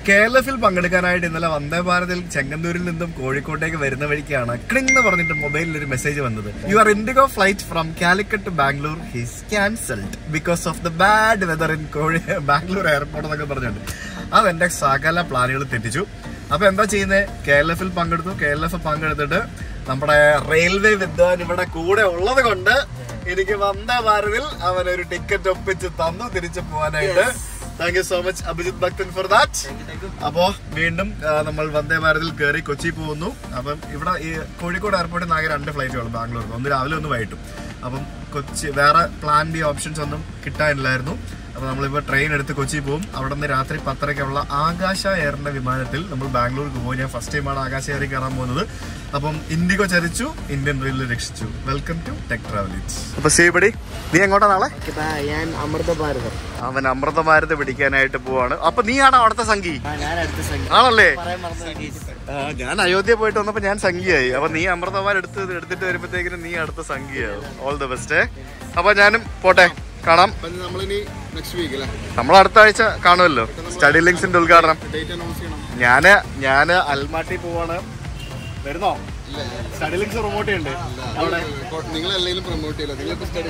K L എഫിൽ പങ്കെടുക്കാനായിട്ട് ഇന്നലെ വന്ദേ ഭാരതിൽ ചെങ്ങന്നൂരിൽ നിന്നും കോഴിക്കോട്ടേക്ക് വരുന്ന വഴിക്കാണ് ക്ലിങ് എന്ന് പറഞ്ഞിട്ട് മൊബൈലിൽ ഒരു മെസ്സേജ് വന്നത് you are Indigo flight from Calicut to Bangalore is cancelled because of the bad weather in കോഴി ബാംഗ്ലൂർ എയർപോർട്ട് എന്നൊക്കെ പറഞ്ഞുണ്ട് അതെന്റെ സകല പ്ലാനുകൾ തെറ്റിച്ചു അപ്പൊ എന്താ ചെയ്യുന്നത് കെ എൽ എഫിൽ പങ്കെടുത്തു കെ എൽ എഫ് പങ്കെടുത്തിട്ട് നമ്മുടെ റെയിൽവേ വിദ്വാൻ ഇവിടെ കൂടെ ഉള്ളത് കൊണ്ട് എനിക്ക് വന്ദേ ഭാരതിൽ അവൻ ഒരു ടിക്കറ്റ് ഒപ്പിച്ച് തന്നു തിരിച്ചു പോകാനായിട്ട് thank you so much Abhijith Bhakthan for that അപ്പോ വീണ്ടും ആ, നമ്മൾ വന്ദേ ഭാരതിൽ കയറി കൊച്ചി പോകുന്നു അപ്പം ഇവിടെ ഈ കോഴിക്കോട് എയർപോർട്ടിൽ നിന്ന് ആകെ രണ്ട് ഫ്ലൈറ്റുകൾ ബാംഗ്ലൂർക്ക് ഒന്ന് രാവിലെ ഒന്ന് വൈകിട്ടും അപ്പം കൊച്ചി വേറെ പ്ലാൻ ബി ഓപ്ഷൻസ് ഒന്നും കിട്ടാനില്ലായിരുന്നു അപ്പൊ നമ്മളിപ്പോ ട്രെയിൻ എടുത്ത് കൊച്ചി പോകും അവിടെ നിന്ന് രാത്രി പത്തരയ്ക്കുള്ള ആകാശ എയറിന്റെ വിമാനത്തിൽ നമ്മൾ ബാംഗ്ലൂർക്ക് പോകും ഞാൻ ഫസ്റ്റ് ടൈമാണ് ആകാശ എയറിൽ കയറാൻ പോകുന്നത് അപ്പം ഇൻഡിഗോ ചരിച്ചു ഇന്ത്യൻ റെയിൽവേ രക്ഷിച്ചു വെൽക്കം ടു ടെക് ട്രാവലിംഗ് അപ്പൊ സീപടി നീ എങ്ങോട്ടാ നാളെ ഞാൻ അമൃത ഭാരതം അവൻ അമൃതഭാരത് പിടിക്കാനായിട്ട് പോവാണ് അപ്പൊ നീയാണോ അവിടുത്തെ സംഗി ആ ഞാൻ അടുത്ത സംഖ്യ ആണല്ലേ പറയാൻ മറന്നു ആ, ഞാൻ അയോധ്യ പോയിട്ട് വന്നപ്പോ ഞാൻ സംഖ്യയായി അപ്പൊ നീ അമൃതമാർ എടുത്ത് എടുത്തിട്ട് വരുമ്പോഴത്തേക്കിനും നീ അടുത്ത സംഖ്യയാവും ഓൾ ദ ബെസ്റ്റ് അപ്പൊ ഞാനും പോട്ടെ കാണാം നമ്മളിനി നെക്സ്റ്റ് വീക്ക് അല്ലേ നമ്മൾ അടുത്ത ആഴ്ച കാണുമല്ലോ സ്റ്റഡി ലിങ്ക്സിന്റെ ഉദ്ഘാടനം ഡേറ്റ് അനൗൺസ് ചെയ്യണം ഞാന് ഞാന് അൽമാട്ടി പോവാണ് വരുന്നോ സ്റ്റഡി ലിങ്ക്സ് പ്രൊമോട്ട് ചെയ്യണ്ടേ അവിടെ നിങ്ങൾ എന്തെങ്കിലും പ്രൊമോട്ട് ചെയ്യില്ല നിങ്ങളിപ്പോ സ്റ്റഡി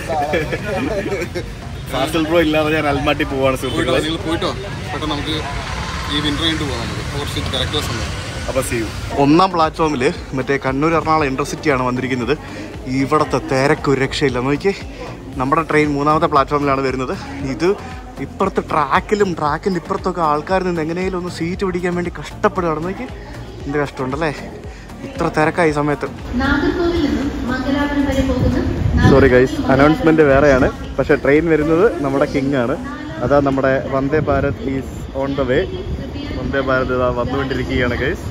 ഫാസിൽ ബ്രോ ഇല്ലാതെ ഞാൻ അൽമാട്ടി പോവാണ് സുഹൃത്തുക്കളെ നിങ്ങൾ പോയിട്ടോ പെട്ടെന്ന് നമുക്ക് ഈ വിന്റർ കഴിഞ്ഞിട്ട് പോകാം നമുക്ക് ഫോർ സീറ്റ് കറക്റ്റ് ഉണ്ട് അപ്പൊ see you. ഒന്നാം പ്ലാറ്റ്ഫോമിൽ മറ്റേ കണ്ണൂർ എറണാകുളം ഇന്റർസിറ്റിയാണ് വന്നിരിക്കുന്നത് ഇവിടത്തെ തിരക്കൊരു രക്ഷയില്ല നോക്കിയേ നമ്മുടെ ട്രെയിൻ മൂന്നാമത്തെ പ്ലാറ്റ്ഫോമിലാണ് വരുന്നത് ഇത് ഇപ്പുറത്തെ ട്രാക്കിലും ട്രാക്കിൻ്റെ ഇപ്പുറത്തൊക്കെ ആൾക്കാർ നിന്ന് എങ്ങനെയും ഒന്ന് സീറ്റ് പിടിക്കാൻ വേണ്ടി കഷ്ടപ്പെടുകയാണ് നോക്കി എന്ത് കഷ്ടമുണ്ടല്ലേ ഇത്ര തിരക്കായി ഈ സമയത്ത് നാഗർകോവിൽ നിന്നും മംഗലാപുരം വരെ പോകുന്ന സോറി ഗൈസ് അനൗൺസ്മെന്റ് വേറെയാണ് പക്ഷെ ട്രെയിൻ വരുന്നത് നമ്മുടെ കിങ് ആണ് അതാ നമ്മുടെ Vande Bharat is on the way Vande Bharat ഇതാ വന്നുകൊണ്ടിരിക്കുകയാണ് guys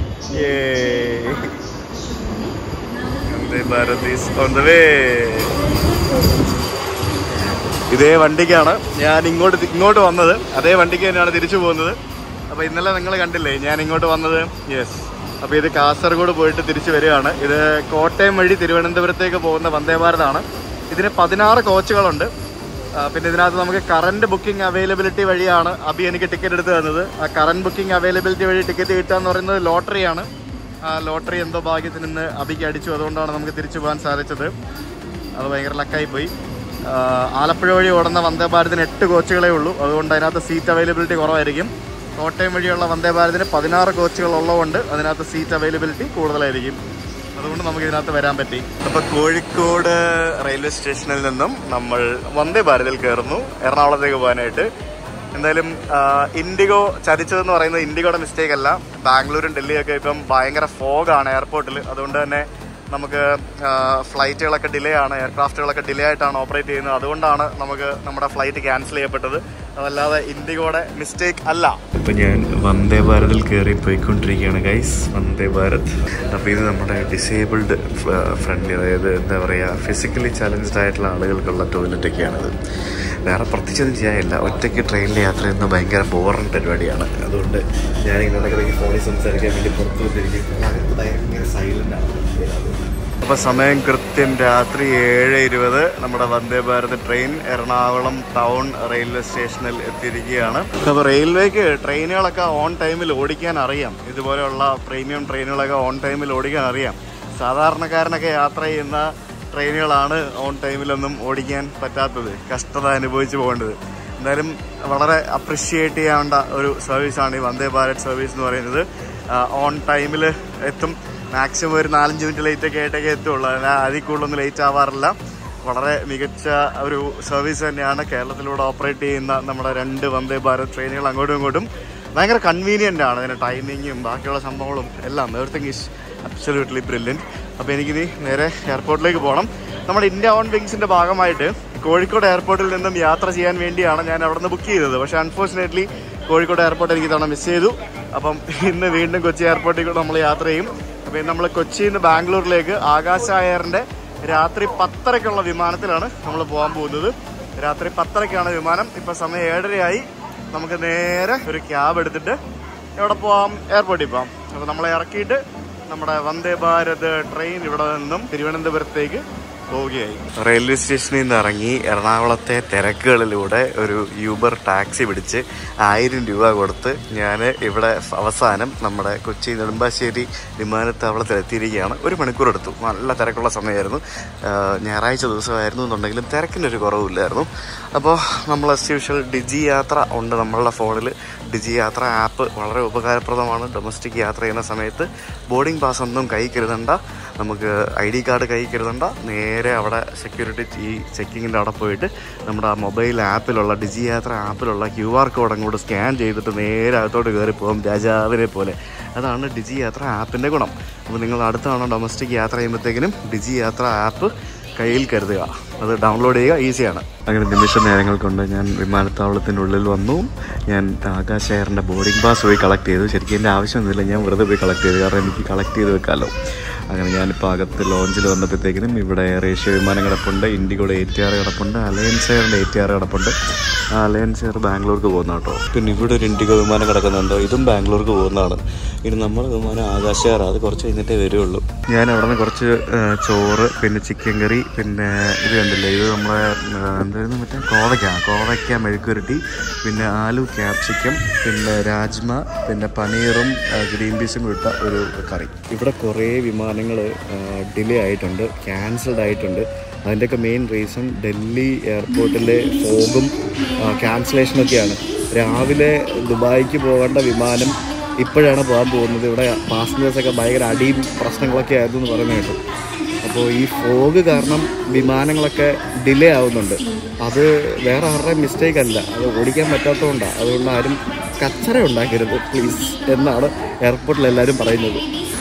Vande Bharat is on the way ഇതേ വണ്ടിക്കാണ് ഞാൻ ഇങ്ങോട്ട് ഇങ്ങോട്ട് വന്നത് അതേ വണ്ടിക്ക് തന്നെയാണ് തിരിച്ചു പോകുന്നത് അപ്പോൾ ഇന്നലെ നിങ്ങൾ കണ്ടില്ലേ ഞാൻ ഇങ്ങോട്ട് വന്നത് യെസ് അപ്പോൾ ഇത് കാസർഗോഡ് പോയിട്ട് തിരിച്ചു വരികയാണ് ഇത് കോട്ടയം വഴി തിരുവനന്തപുരത്തേക്ക് പോകുന്ന വന്ദേ ഭാരതാണ് ഇതിന് പതിനാറ് കോച്ചുകളുണ്ട് ആ, പിന്നെ ഇതിനകത്ത് നമുക്ക് കറണ്ട് ബുക്കിംഗ് അവൈലബിലിറ്റി വഴിയാണ് അബി എനിക്ക് ടിക്കറ്റ് എടുത്ത് തന്നത് ആ കറണ്ട് ബുക്കിംഗ് അവൈലബിലിറ്റി വഴി ടിക്കറ്റ് കിട്ടുക എന്ന് പറയുന്നത് ലോട്ടറിയാണ് ആ ലോട്ടറി എന്തോ ഭാഗ്യത്തിന് ഇന്ന് അബിക്ക് അടിച്ചു അതുകൊണ്ടാണ് നമുക്ക് തിരിച്ചു പോകാൻ സാധിച്ചത് അത് ഭയങ്കര ലക്കായി പോയി ആഹ് ആലപ്പുഴ വഴി ഓടുന്ന വന്ദേ ഭാരതിന് എട്ട് കോച്ചുകളേ ഉള്ളൂ അതുകൊണ്ട് അതിനകത്ത് സീറ്റ് അവൈലബിലിറ്റി കുറവായിരിക്കും കോട്ടയം വഴിയുള്ള വന്ദേ ഭാരതിന് പതിനാറ് കോച്ചുകൾ ഉള്ളതുകൊണ്ട് അതിനകത്ത് സീറ്റ് അവൈലബിലിറ്റി കൂടുതലായിരിക്കും അതുകൊണ്ട് നമുക്ക് ഇതിനകത്ത് വരാൻ പറ്റി അപ്പൊ കോഴിക്കോട് റെയിൽവേ സ്റ്റേഷനിൽ നിന്നും നമ്മൾ വന്ദേ ഭാരതിൽ കയറുന്നു എറണാകുളത്തേക്ക് പോകാനായിട്ട് എന്തായാലും ഇൻഡിഗോ ചതിച്ചതെന്ന് പറയുന്നത് ഇൻഡിഗോയുടെ മിസ്റ്റേക്ക് അല്ല ബാംഗ്ലൂരും ഡൽഹിയൊക്കെ ഇപ്പം ഭയങ്കര ഫോഗാണ് എയർപോർട്ടിൽ അതുകൊണ്ട് തന്നെ നമുക്ക് ഫ്ലൈറ്റുകളൊക്കെ ഡിലേ ആണ് എയർക്രാഫ്റ്റുകളൊക്കെ ഡിലേ ആയിട്ടാണ് ഓപ്പറേറ്റ് ചെയ്യുന്നത് അതുകൊണ്ടാണ് നമുക്ക് നമ്മുടെ ഫ്ലൈറ്റ് ക്യാൻസൽ ചെയ്യപ്പെട്ടത് അതല്ലാതെ ഇൻഡിഗോയുടെ മിസ്റ്റേക്ക് അല്ല ഇപ്പൊ ഞാൻ വന്ദേ ഭാരതിൽ കയറി പോയിക്കൊണ്ടിരിക്കുകയാണ് ഗൈസ് വന്ദേ ഭാരത് അപ്പോൾ ഇത് നമ്മുടെ ഡിസേബിൾഡ് ഫ്രണ്ട്ലി അതായത് എന്താ പറയുക ഫിസിക്കലി ചലഞ്ച്ഡ് ആയിട്ടുള്ള ആളുകൾക്കുള്ള ടോയ്ലറ്റൊക്കെയാണിത് വേറെ പ്രത്യേകിച്ചൊന്നും ചെയ്യാനില്ല ഒറ്റയ്ക്ക് ട്രെയിനിൽ യാത്ര ചെയ്യുന്ന ഭയങ്കര ബോറിംഗ് പരിപാടിയാണ് അതുകൊണ്ട് ഞാനിങ്ങനെ ഇടയ്ക്ക് ഫോണിൽ സംസാരിക്കാൻ വേണ്ടി പുറത്തു വന്നിരിക്കും ഭയങ്കര സൈലൻ്റ് ആണ് അപ്പോൾ സമയം കൃത്യം രാത്രി ഏഴ് ഇരുപത് നമ്മുടെ Vande Bharat train Ernakulam town railway സ്റ്റേഷനിൽ എത്തിയിരിക്കുകയാണ് അപ്പോൾ റെയിൽവേക്ക് ട്രെയിനുകളൊക്കെ ഓൺ ടൈമിൽ ഓടിക്കാൻ അറിയാം ഇതുപോലെയുള്ള പ്രീമിയം ട്രെയിനുകളൊക്കെ ഓൺ ടൈമിൽ ഓടിക്കാൻ അറിയാം സാധാരണക്കാരനൊക്കെ യാത്ര ചെയ്യുന്ന ട്രെയിനുകളാണ് ഓൺ ടൈമിലൊന്നും ഓടിക്കാൻ പറ്റാത്തത് കഷ്ടത അനുഭവിച്ചു പോകേണ്ടത് എന്തായാലും വളരെ അപ്രിഷ്യേറ്റ് ചെയ്യേണ്ട ഒരു സർവീസാണ് ഈ വന്ദേ ഭാരത് സർവീസ് എന്ന് പറയുന്നത് ഓൺ ടൈമിൽ എത്തും മാക്സിമം ഒരു നാലഞ്ച് മിനിറ്റ് ലേറ്റ് ഒക്കെ ആയിട്ടൊക്കെ എത്തുള്ളൂ അതിന് അതിൽ കൂടുതലൊന്നും ലേറ്റ് ആവാറില്ല വളരെ മികച്ച ഒരു സർവീസ് തന്നെയാണ് കേരളത്തിലൂടെ ഓപ്പറേറ്റ് ചെയ്യുന്ന നമ്മുടെ രണ്ട് വന്ദേ ഭാരത് ട്രെയിനുകൾ അങ്ങോട്ടും ഇങ്ങോട്ടും ഭയങ്കര കൺവീനിയൻ്റ് ആണ് അതിൻ്റെ ടൈമിങ്ങും ബാക്കിയുള്ള സംഭവങ്ങളും എല്ലാം എവറിത്തിങ് ഈസ് അബ്സല്യൂട്ട്ലി ബ്രില്യൻറ്റ് അപ്പോൾ എനിക്കിനി നേരെ എയർപോർട്ടിലേക്ക് പോകണം നമ്മുടെ ഇന്ത്യ ഓൺ വിങ്സിൻ്റെ ഭാഗമായിട്ട് കോഴിക്കോട് എയർപോർട്ടിൽ നിന്നും യാത്ര ചെയ്യാൻ വേണ്ടിയാണ് ഞാൻ അവിടെ നിന്ന് ബുക്ക് ചെയ്തത് പക്ഷേ അൺഫോർച്ചുനേറ്റ്ലി കോഴിക്കോട് എയർപോർട്ട് എനിക്ക് തവണ മിസ് ചെയ്തു അപ്പം ഇന്ന് വീണ്ടും കൊച്ചി എയർപോർട്ടിൽ കൂടെ നമ്മൾ യാത്ര ചെയ്യും അപ്പോൾ നമ്മൾ കൊച്ചിയിൽ നിന്ന് ബാംഗ്ലൂരിലേക്ക് ആകാശ എയറിൻ്റെ രാത്രി പത്തരയ്ക്കുള്ള വിമാനത്തിലാണ് നമ്മൾ പോകാൻ പോകുന്നത് രാത്രി പത്തരയ്ക്കാണ് വിമാനം ഇപ്പം സമയം ഏഴരയായി നമുക്ക് നേരെ ഒരു ക്യാബ് എടുത്തിട്ട് എവിടെ പോവാം എയർപോർട്ടിൽ പോവാം അപ്പോൾ നമ്മളെ ഇറക്കിയിട്ട് നമ്മുടെ വന്ദേ ഭാരത് ട്രെയിൻ ഇവിടെ നിന്നും തിരുവനന്തപുരത്തേക്ക് പോവുകയായി റെയിൽവേ സ്റ്റേഷനിൽ നിന്ന് ഇറങ്ങി എറണാകുളത്തെ തിരക്കുകളിലൂടെ ഒരു യൂബർ ടാക്സി പിടിച്ച് ആയിരം രൂപ കൊടുത്ത് ഞാൻ ഇവിടെ അവസാനം നമ്മുടെ കൊച്ചി നെടുമ്പാശ്ശേരി വിമാനത്താവളത്തിൽ എത്തിയിരിക്കുകയാണ് ഒരു മണിക്കൂർ എടുത്തു നല്ല തിരക്കുള്ള സമയമായിരുന്നു ആ, ഞായറാഴ്ച ദിവസമായിരുന്നു എന്നുണ്ടെങ്കിലും തിരക്കിനൊരു കുറവില്ലായിരുന്നു അപ്പോൾ നമ്മൾ അസ് യൂഷ്വൽ ഡിജി യാത്ര ഉണ്ട് നമ്മളുടെ ഫോണിൽ ഡിജി യാത്ര ആപ്പ് വളരെ ഉപകാരപ്രദമാണ് ഡൊമസ്റ്റിക് യാത്ര ചെയ്യുന്ന സമയത്ത് ബോർഡിംഗ് പാസ് ഒന്നും കൈ കരുതണ്ട നമുക്ക് ഐ ഡി കാർഡ് കൈ കരുതണ്ട നേരെ അവിടെ സെക്യൂരിറ്റി ഈ ചെക്കിങ്ങിൻ്റെ അവിടെ പോയിട്ട് നമ്മുടെ ആ മൊബൈൽ ആപ്പിലുള്ള ഡിജി യാത്ര ആപ്പിലുള്ള ക്യു ആർ കോഡ് അങ്ങോട്ട് സ്കാൻ ചെയ്തിട്ട് നേരെ അകത്തോട്ട് കയറി പോകും രാജാവിനെ പോലെ അതാണ് ഡിജി യാത്ര ആപ്പിൻ്റെ ഗുണം അപ്പോൾ നിങ്ങൾ അടുത്താണ് ഡൊമസ്റ്റിക് യാത്ര ചെയ്യുമ്പോഴത്തേക്കിനും ഡിജി യാത്ര ആപ്പ് കയ്യിൽ കരുതുക അത് ഡൗൺലോഡ് ചെയ്യുക ഈസിയാണ് അങ്ങനെ നിമിഷ നേരങ്ങൾ കൊണ്ട് ഞാൻ വിമാനത്താവളത്തിൻ്റെ ഉള്ളിൽ വന്നു ഞാൻ ആകാശ് എയറിൻ്റെ ബോർഡിംഗ് പാസ് പോയി കളക്ട് ചെയ്തു ശരിക്കും എൻ്റെ ആവശ്യമൊന്നുമില്ല ഞാൻ വെറുതെ പോയി കളക്ട് ചെയ്തു കാരണം എനിക്ക് കളക്ട് ചെയ്ത് വെക്കാമല്ലോ അങ്ങനെ ഞാനിപ്പോൾ അകത്ത് ലോഞ്ചിൽ വന്നപ്പോഴത്തേക്കിനും ഇവിടെ റേഷ്യ വിമാനം കിടപ്പുണ്ട് ഇൻഡിഗോയുടെ എ ടി ആർ കിടപ്പുണ്ട് അലയൻസ് എയറിൻ്റെ എ ടി ആർ കിടപ്പുണ്ട് ആ അലയൻസ് എയർ ബാംഗ്ലൂർക്ക് പോകുന്ന കേട്ടോ പിന്നെ ഇവിടെ ഒരു ഇൻഡിഗോ വിമാനം കിടക്കുന്നുണ്ട് ഇതും ബാംഗ്ലൂർക്ക് പോകുന്നതാണ് ഇനി നമ്മുടെ വിമാനം ആകാശ എയർ അത് കുറച്ച് കഴിഞ്ഞിട്ടേ വരുള്ളൂ ഞാൻ അവിടെ നിന്ന് കുറച്ച് ആ, ചോറ് പിന്നെ ചിക്കൻ കറി പിന്നെ ഇത് കണ്ടില്ലേ ഇത് നമ്മളെ ആ, എന്തായിരുന്നു മറ്റേ കോവയ്ക്ക കോവയ്ക്ക മെഴുക്കുരുട്ടി പിന്നെ ആലു ക്യാപ്സിക്കം പിന്നെ രാജ്മ പിന്നെ പനീറും ആ, ഗ്രീൻ പീസും ഇട്ട ഒരു കറി ഇവിടെ കുറേ വിമാനങ്ങൾ ഡിലേ ആയിട്ടുണ്ട് ക്യാൻസൽഡ് ആയിട്ടുണ്ട് അതിൻ്റെയൊക്കെ മെയിൻ റീസൺ ഡൽഹി എയർപോർട്ടിലെ ഫോഗും ക്യാൻസലേഷനൊക്കെയാണ് രാവിലെ ദുബായിക്ക് പോകേണ്ട വിമാനം ഇപ്പോഴാണ് പോകാൻ പോകുന്നത് ഇവിടെ പാസഞ്ചേഴ്സൊക്കെ ഭയങ്കര അടിയും പ്രശ്നങ്ങളൊക്കെ ആയിരുന്നു എന്ന് പറയുന്നത് കേട്ടു അപ്പോൾ ഈ ഫോഗ് കാരണം വിമാനങ്ങളൊക്കെ ഡിലേ ആവുന്നുണ്ട് അത് വേറെ ആരുടെയും മിസ്റ്റേക്ക് അല്ല അത് ഓടിക്കാൻ പറ്റാത്തതുകൊണ്ടാണ് അതുകൊണ്ട് ആരും കച്ചറ ഉണ്ടാക്കരുത് പ്ലീസ് എന്നാണ് എയർപോർട്ടിൽ എല്ലാവരും പറയുന്നത്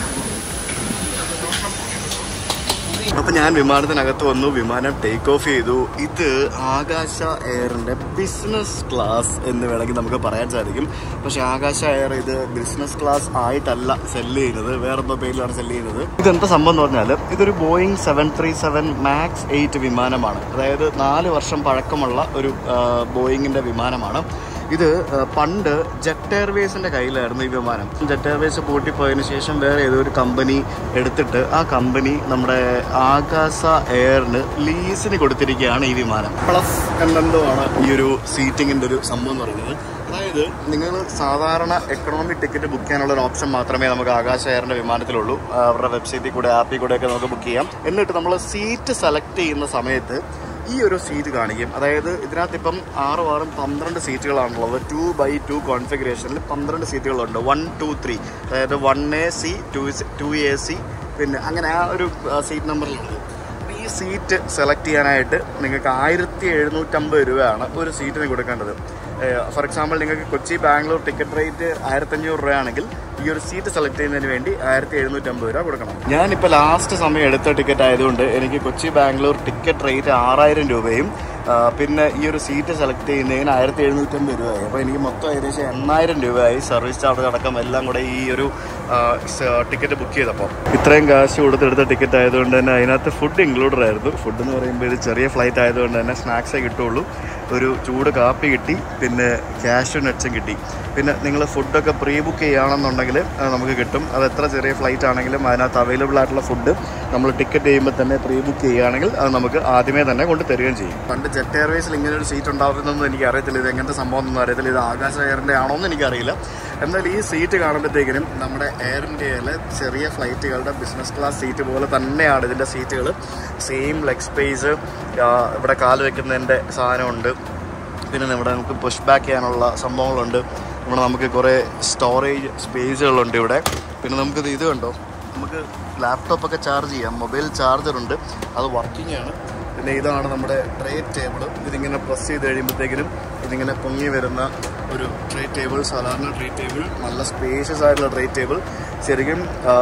അപ്പൊ ഞാൻ വിമാനത്തിനകത്ത് വന്നു വിമാനം ടേക്ക് ഓഫ് ചെയ്തു ഇത് ആകാശ എയറിന്റെ ബിസിനസ് ക്ലാസ് എന്ന് വേണമെങ്കിൽ നമുക്ക് പറയാൻ സാധിക്കും പക്ഷെ ആകാശ എയർ ഇത് ബിസിനസ് ക്ലാസ് ആയിട്ടല്ല സെല്ല് ചെയ്യുന്നത് വേറെന്തോ പേരിലാണ് സെല്ല് ചെയ്യുന്നത് ഇതെന്താ സംഭവം എന്ന് പറഞ്ഞാൽ ഇതൊരു Boeing seven three seven Max eight വിമാനമാണ് അതായത് നാല് വർഷം പഴക്കമുള്ള ഒരു ആ, ബോയിങ്ങിന്റെ വിമാനമാണ് ഇത് ആ, പണ്ട് ജെറ്റ് എയർവേസിന്റെ കയ്യിലായിരുന്നു ഈ വിമാനം ജെറ്റ് എയർവേസ് പൂട്ടിപ്പോയതിനു ശേഷം വേറെ ഏതോ ഒരു കമ്പനി എടുത്തിട്ട് ആ കമ്പനി നമ്മുടെ ആകാശ എയറിന് ലീസിന് കൊടുത്തിരിക്കുകയാണ് ഈ വിമാനം പ്ലസ് എന്നെന്തോ ആണ് ഈ ഒരു സീറ്റിങ്ങിന്റെ ഒരു സംഭവം എന്ന് പറയുന്നത് അതായത് നിങ്ങൾ സാധാരണ എക്കണോമിക് ടിക്കറ്റ് ബുക്ക് ചെയ്യാനുള്ള ഒരു ഓപ്ഷൻ മാത്രമേ നമുക്ക് ആകാശ എയറിന്റെ വിമാനത്തിലുള്ളൂ ആ, അവരുടെ വെബ്സൈറ്റിൽ കൂടെ ആപ്പിൽ കൂടെ ഒക്കെ നമുക്ക് ബുക്ക് ചെയ്യാം എന്നിട്ട് നമ്മൾ സീറ്റ് സെലക്ട് ചെയ്യുന്ന സമയത്ത് ഈ ഒരു സീറ്റ് കാണിക്കും അതായത് ഇതിനകത്ത് ഇപ്പം ആറും ആറും പന്ത്രണ്ട് സീറ്റുകളാണുള്ളത് ടു ബൈ ടു കോൺഫിഗറേഷനിൽ പന്ത്രണ്ട് സീറ്റുകളുണ്ട് വൺ ടു ത്രീ അതായത് one A C two two A C പിന്നെ അങ്ങനെ ആ ഒരു സീറ്റ് നമ്പറിലുണ്ട് അപ്പോൾ ഈ സീറ്റ് സെലക്ട് ചെയ്യാനായിട്ട് നിങ്ങൾക്ക് ആയിരത്തി എഴുന്നൂറ്റമ്പത് രൂപയാണ് ഒരു സീറ്റിന് കൊടുക്കേണ്ടത് ഫോർ എക്സാമ്പിൾ നിങ്ങൾക്ക് കൊച്ചി ബാംഗ്ലൂർ ടിക്കറ്റ് റേറ്റ് ആയിരത്തഞ്ഞൂറ് രൂപയാണെങ്കിൽ ഈ ഒരു സീറ്റ് സെലക്ട് ചെയ്യുന്നതിന് വേണ്ടി ആയിരത്തി എഴുന്നൂറ്റമ്പത് രൂപ കൊടുക്കണം ഞാനിപ്പോൾ ലാസ്റ്റ് സമയം എടുത്ത ടിക്കറ്റ് ആയതുകൊണ്ട് എനിക്ക് കൊച്ചി ബാംഗ്ലൂർ ടിക്കറ്റ് റേറ്റ് ആറായിരം രൂപയും ആ, പിന്നെ ഈ ഒരു സീറ്റ് സെലക്ട് ചെയ്യുന്നതിന് ആയിരത്തി എഴുന്നൂറ്റമ്പത് രൂപയായി അപ്പോൾ എനിക്ക് മൊത്തം ഏകദേശം എണ്ണായിരം രൂപയായി സർവീസ് ചാർജ് അടക്കം എല്ലാം കൂടെ ഈ ഒരു ടിക്കറ്റ് ബുക്ക് ചെയ്തപ്പോൾ ഇത്രയും കാശ് കൊടുത്തെടുത്ത ടിക്കറ്റ് ആയതുകൊണ്ട് തന്നെ അതിനകത്ത് ഫുഡ് ഇൻക്ലൂഡഡ് ആയിരുന്നു ഫുഡ് എന്ന് പറയുമ്പോൾ ഇത് ചെറിയ ഫ്ലൈറ്റ് ആയതുകൊണ്ട് തന്നെ സ്നാക്സേ കിട്ടുള്ളൂ ഒരു ചൂട് കാപ്പി കിട്ടി പിന്നെ ക്യാഷ് നട്ട്സും കിട്ടി പിന്നെ നിങ്ങൾ ഫുഡൊക്കെ പ്രീ ബുക്ക് ചെയ്യുകയാണെന്നുണ്ടെങ്കിൽ അത് നമുക്ക് കിട്ടും അത് എത്ര ചെറിയ ഫ്ലൈറ്റ് ആണെങ്കിലും അതിനകത്ത് അവൈലബിൾ ആയിട്ടുള്ള ഫുഡ് നമ്മൾ ടിക്കറ്റ് ചെയ്യുമ്പോൾ തന്നെ പ്രീ ബുക്ക് ചെയ്യുകയാണെങ്കിൽ അത് നമുക്ക് ആദ്യമേ തന്നെ കൊണ്ട് തരികയും ചെയ്യും പണ്ട് ജെറ്റ് എയർവേസിൽ ഇങ്ങനെ ഒരു സീറ്റ് ഉണ്ടാവുന്നതെന്ന് എനിക്ക് അറിയത്തില്ല ഇത് എങ്ങനത്തെ സംഭവം ഒന്നും അറിയത്തില്ല ഇത് ആകാശ എയറിൻ്റെ ആണോ എന്ന് എനിക്കറിയില്ല എന്നാൽ ഈ സീറ്റ് കാണുമ്പോഴത്തേക്കിനും നമ്മുടെ എയർ ഇന്ത്യയിലെ ചെറിയ ഫ്ലൈറ്റുകളുടെ ബിസിനസ് ക്ലാസ് സീറ്റ് പോലെ തന്നെയാണ് ഇതിൻ്റെ സീറ്റുകൾ സെയിം ലെഗ് സ്പേസ് ഇവിടെ കാല് വെക്കുന്നതിൻ്റെ സാധനമുണ്ട് പിന്നെ ഇവിടെ നമുക്ക് പുഷ് ബാക്ക് ചെയ്യാനുള്ള സംഭവങ്ങളുണ്ട് ഇവിടെ നമുക്ക് കുറേ സ്റ്റോറേജ് സ്പേസുകളുണ്ട് ഇവിടെ പിന്നെ നമുക്കിത് ഇത് കണ്ടോ നമുക്ക് ലാപ്ടോപ്പൊക്കെ ചാർജ് ചെയ്യാം മൊബൈൽ ചാർജറുണ്ട് അത് വർക്കിംഗ് ആണ് പിന്നെ ഇതാണ് നമ്മുടെ ട്രേ ടേബിൾ ഇതിങ്ങനെ പ്രസ് ചെയ്ത് കഴിയുമ്പോഴത്തേക്കിനും ഇതിങ്ങനെ പൊങ്ങി വരുന്ന ഒരു ട്രേ ടേബിൾ സാധാരണ ട്രേ ടേബിൾ നല്ല സ്പേഷ്യസ് ആയിട്ടുള്ള ട്രേ ടേബിൾ ശരിക്കും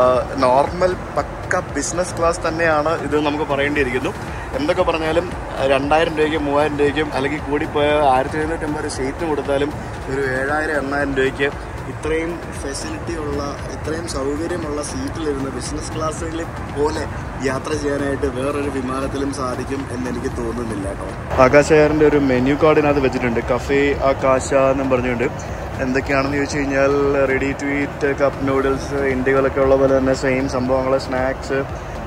നോർമൽ പക്ക ബിസിനസ് ക്ലാസ് തന്നെയാണ് ഇത് നമുക്ക് പറയേണ്ടിയിരിക്കുന്നു എന്തൊക്കെ പറഞ്ഞാലും രണ്ടായിരം രൂപയ്ക്കും മൂവായിരം രൂപയ്ക്കും അല്ലെങ്കിൽ കൂടിപ്പോയ ആയിരത്തി എഴുന്നൂറ്റമ്പത് സീറ്റ് കൊടുത്താലും ഒരു ഏഴായിരം എണ്ണായിരം രൂപയ്ക്ക് ഇത്രയും ഫെസിലിറ്റി ഉള്ള ഇത്രയും സൗകര്യമുള്ള സീറ്റിലിരുന്ന് ബിസിനസ് ക്ലാസ്സിൽ പോലെ യാത്ര ചെയ്യാനായിട്ട് വേറൊരു വിമാനത്തിലും സാധിക്കും എന്ന് എനിക്ക് തോന്നുന്നില്ല കേട്ടോ ആകാശ എയറിൻ്റെ ഒരു മെനു കാർഡിനകത്ത് വെച്ചിട്ടുണ്ട് കഫേ ആകാശ എന്നും പറഞ്ഞുകൊണ്ട് എന്തൊക്കെയാണെന്ന് ചോദിച്ചു കഴിഞ്ഞാൽ ready to eat cup noodles ഇന്ത്യകളൊക്കെ ഉള്ള പോലെ തന്നെ സെയിം സംഭവങ്ങൾ സ്നാക്സ്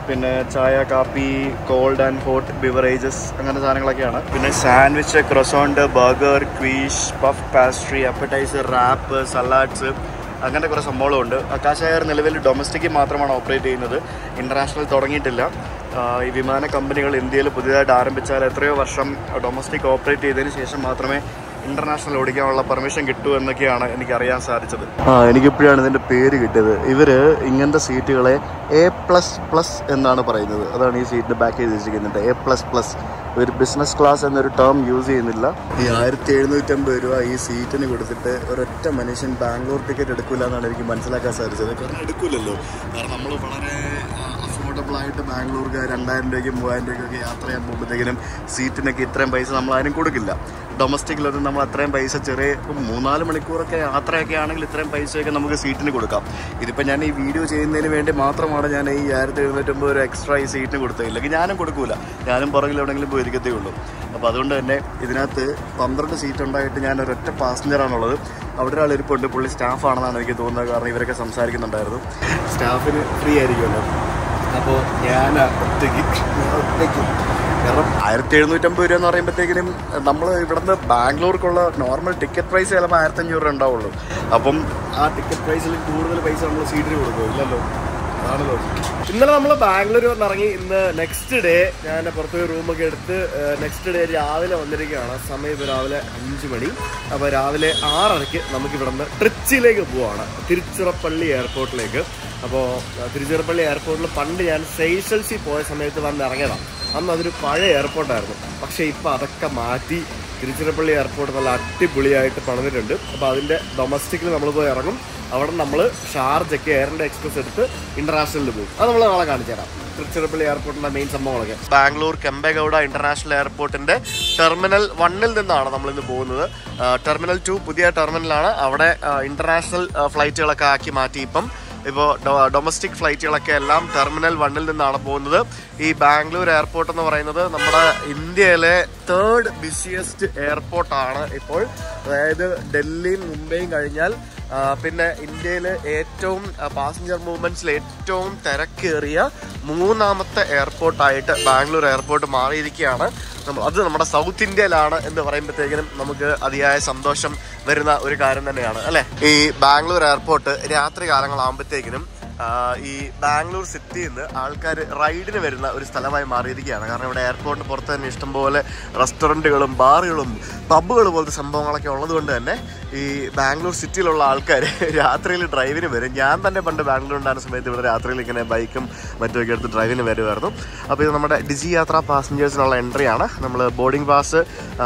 പിന്നെ ചായ കാപ്പി കോൾഡ് ആൻഡ് ഹോട്ട് ബിവറേജസ് അങ്ങനെ സാധനങ്ങളൊക്കെയാണ് പിന്നെ sandwich croissant burger quiche puff pastry appetizer wrap salads അങ്ങനത്തെ കുറേ സംഭവങ്ങളുണ്ട് അക്കാശ എയർ നിലവിൽ ഡൊമസ്റ്റിക് മാത്രമാണ് ഓപ്പറേറ്റ് ചെയ്യുന്നത് ഇൻ്റർനാഷണൽ തുടങ്ങിയിട്ടില്ല ആ, ഈ വിമാന കമ്പനികൾ ഇന്ത്യയിൽ പുതിയതായിട്ട് ആരംഭിച്ചാൽ എത്രയോ വർഷം ഡൊമസ്റ്റിക് ഓപ്പറേറ്റ് ചെയ്തതിന് ശേഷം മാത്രമേ ഇന്റർനാഷണൽ ഓടിക്കാനുള്ള പെർമിഷൻ കിട്ടൂ എന്നൊക്കെയാണ് എനിക്ക് അറിയാൻ സാധിച്ചത് ആ എനിക്കിപ്പോഴാണ് ഇതിന്റെ പേര് കിട്ടിയത് ഇവര് ഇങ്ങനത്തെ സീറ്റുകളെ എ പ്ലസ് പ്ലസ് എന്നാണ് പറയുന്നത് അതാണ് ഈ സീറ്റിന്റെ ബാക്ക് ചെയ്ത് വെച്ചിരിക്കുന്നത് എ പ്ലസ് പ്ലസ് ഒരു ബിസിനസ് ക്ലാസ് എന്നൊരു ടേം യൂസ് ചെയ്യുന്നില്ല ഈ ആയിരത്തി എഴുന്നൂറ്റമ്പത് രൂപ ഈ സീറ്റിന് കൊടുത്തിട്ട് ഒരൊറ്റ മനുഷ്യൻ ബാംഗ്ലൂർ ടിക്കറ്റ് എടുക്കില്ല എന്നാണ് എനിക്ക് മനസ്സിലാക്കാൻ സാധിച്ചത് കാരണം എടുക്കില്ലല്ലോ കാരണം നമ്മൾ വളരെ അഫോർഡബിൾ ആയിട്ട് ബാംഗ്ലൂർക്ക് രണ്ടായിരം രൂപയ്ക്ക് മൂവായിരം രൂപയ്ക്കൊക്കെ യാത്ര ചെയ്യാൻ പോകുമ്പോഴത്തേക്കിനും സീറ്റിനൊക്കെ ഇത്രയും പൈസ നമ്മൾ ആരും കൊടുക്കില്ല ഡൊമസ്റ്റിക്കിലൊന്നും നമ്മൾ അത്രയും പൈസ ചെറിയ ഇപ്പം മൂന്നാല് മണിക്കൂറൊക്കെ യാത്രയൊക്കെ ആണെങ്കിൽ ഇത്രയും പൈസയൊക്കെ നമുക്ക് സീറ്റിന് കൊടുക്കാം ഇതിപ്പോൾ ഞാൻ ഈ വീഡിയോ ചെയ്യുന്നതിന് വേണ്ടി മാത്രമാണ് ഞാൻ ഈ ആയിരത്തി എഴുന്നൂറ്റമ്പത് ഒരു എക്സ്ട്രാ ഈ സീറ്റിന് കൊടുത്തത് ഇല്ലെങ്കിൽ ഞാനും കൊടുക്കൂല ഞാനും പുറകിൽ എവിടെയെങ്കിലും പോയി ഇരിക്കത്തേ ഉള്ളൂ അപ്പോൾ അതുകൊണ്ട് തന്നെ ഇതിനകത്ത് പന്ത്രണ്ട് സീറ്റ് ഉണ്ടായിട്ട് ഞാൻ ഒരൊറ്റ പാസഞ്ചറാണുള്ളത് അവിടെ ഒരാൾ ഇരിപ്പുണ്ട് പുള്ളി സ്റ്റാഫാണെന്നാണ് എനിക്ക് തോന്നുന്നത് കാരണം ഇവരൊക്കെ സംസാരിക്കുന്നുണ്ടായിരുന്നു സ്റ്റാഫിന് ഫ്രീ ആയിരിക്കുമല്ലോ അപ്പോൾ ഞാൻ ഒറ്റയ്ക്ക് ഞാൻ ഒറ്റയ്ക്ക് കാരണം ആയിരത്തി എഴുന്നൂറ്റമ്പത് രൂപ എന്ന് പറയുമ്പോഴത്തേക്കിനും നമ്മൾ ഇവിടുന്ന് ബാംഗ്ലൂർക്കുള്ള നോർമൽ ടിക്കറ്റ് പ്രൈസ് ചിലപ്പോൾ ആയിരത്തി അഞ്ഞൂറ് രൂപ ഉണ്ടാവുള്ളൂ അപ്പം ആ ടിക്കറ്റ് പ്രൈസിൽ കൂടുതൽ പൈസ നമ്മൾ സീറ്റിന് കൊടുക്കും ഇല്ലല്ലോ അതാണല്ലോ ഇന്നലെ നമ്മൾ ബാംഗ്ലൂർ വന്ന് ഇറങ്ങി ഇന്ന് നെക്സ്റ്റ് ഡേ ഞാൻ പുറത്ത് പോയി റൂമൊക്കെ എടുത്ത് നെക്സ്റ്റ് ഡേ രാവിലെ വന്നിരിക്കുകയാണ് സമയം ഇപ്പോൾ രാവിലെ അഞ്ച് മണി അപ്പോൾ രാവിലെ ആറരയ്ക്ക് നമുക്ക് ഇവിടെ നിന്ന് ട്രിച്ചിയിലേക്ക് പോവാണ് തിരുച്ചിറപ്പള്ളി എയർപോർട്ടിലേക്ക് അപ്പോൾ തിരുച്ചിറപ്പള്ളി എയർപോർട്ടിൽ പണ്ട് ഞാൻ സെയ്സൽസിൽ പോയ സമയത്ത് വന്ന് ഇറങ്ങിയതാണ് അന്ന് അതൊരു പഴയ എയർപോർട്ടായിരുന്നു പക്ഷേ ഇപ്പോൾ അതൊക്കെ മാറ്റി തിരുച്ചിറപ്പള്ളി എയർപോർട്ട് നല്ല അടിപൊളിയായിട്ട് പണിതിട്ടുണ്ട് അപ്പോൾ അതിൻ്റെ ഡൊമസ്റ്റിക്കിൽ നമ്മൾ പോയി ഇറങ്ങും അവിടെ നമ്മൾ ഷാർജയ്ക്ക് എയർ ഇന്ത്യ എക്സ്പ്രസ് എടുത്ത് ഇന്റർനാഷണലിൽ പോകും അത് നമ്മൾ നാളെ കാണിച്ചു തരാം തിരുച്ചിറപ്പള്ളി എയർപോർട്ടിന്റെ മെയിൻ സംഭവങ്ങളൊക്കെ ബാംഗ്ലൂർ കെമ്പേഗൌഡ ഇന്റർനാഷണൽ എയർപോർട്ടിന്റെ ടെർമിനൽ വണ്ണിൽ നിന്നാണ് നമ്മൾ ഇന്ന് പോകുന്നത് ആ, ടെർമിനൽ ടു പുതിയ ടെർമിനലാണ് അവിടെ ആ, ഇന്റർനാഷണൽ ആ, ഫ്ലൈറ്റുകളൊക്കെ ആക്കി മാറ്റി ഇപ്പം ഇപ്പോൾ ഡൊമസ്റ്റിക് ഫ്ലൈറ്റുകളൊക്കെ എല്ലാം ടെർമിനൽ വണ്ണിൽ നിന്നാണ് പോകുന്നത് ഈ ബാംഗ്ലൂർ എയർപോർട്ട് എന്ന് പറയുന്നത് നമ്മുടെ ഇന്ത്യയിലെ തേർഡ് ബിസിയസ്റ്റ് എയർപോർട്ടാണ് ഇപ്പോൾ അതായത് ഡൽഹിയും മുംബൈയും കഴിഞ്ഞാൽ ആ, പിന്നെ ഇന്ത്യയിലെ ഏറ്റവും പാസഞ്ചർ മൂവ്മെന്റ്സിൽ ഏറ്റവും തിരക്കേറിയ മൂന്നാമത്തെ എയർപോർട്ടായിട്ട് ബാംഗ്ലൂർ എയർപോർട്ട് മാറിയിരിക്കുകയാണ് നമ്മൾ അത് നമ്മുടെ സൗത്ത് ഇന്ത്യയിലാണ് എന്ന് പറയുമ്പോഴത്തേക്കിനും നമുക്ക് അതിയായ സന്തോഷം വരുന്ന ഒരു കാര്യം തന്നെയാണ് അല്ലെ ഈ ബാംഗ്ലൂർ എയർപോർട്ട് രാത്രി കാലങ്ങളാകുമ്പോഴത്തേക്കിനും ആ, ഈ ബാംഗ്ലൂർ സിറ്റിയിൽ നിന്ന് ആൾക്കാർ റൈഡിന് വരുന്ന ഒരു സ്ഥലമായി മാറിയിരിക്കുകയാണ് കാരണം ഇവിടെ എയർപോർട്ടിന് പുറത്ത് തന്നെ ഇഷ്ടംപോലെ റെസ്റ്റോറൻറ്റുകളും ബാറുകളും പബ്ബുകൾ പോലത്തെ സംഭവങ്ങളൊക്കെ ഉള്ളതുകൊണ്ട് തന്നെ ഈ ബാംഗ്ലൂർ സിറ്റിയിലുള്ള ആൾക്കാർ രാത്രിയിൽ ഡ്രൈവിന് വരും ഞാൻ തന്നെ പണ്ട് ബാംഗ്ലൂർ ഉണ്ടായിരുന്ന സമയത്ത് ഇവിടെ രാത്രിയിൽ ഇങ്ങനെ ബൈക്കും മറ്റുമൊക്കെ എടുത്ത് ഡ്രൈവിന് വരുമായിരുന്നു അപ്പോൾ ഇത് നമ്മുടെ ഡിജി യാത്ര പാസഞ്ചേഴ്സിനുള്ള എൻട്രിയാണ് നമ്മൾ ബോർഡിംഗ് പാസ്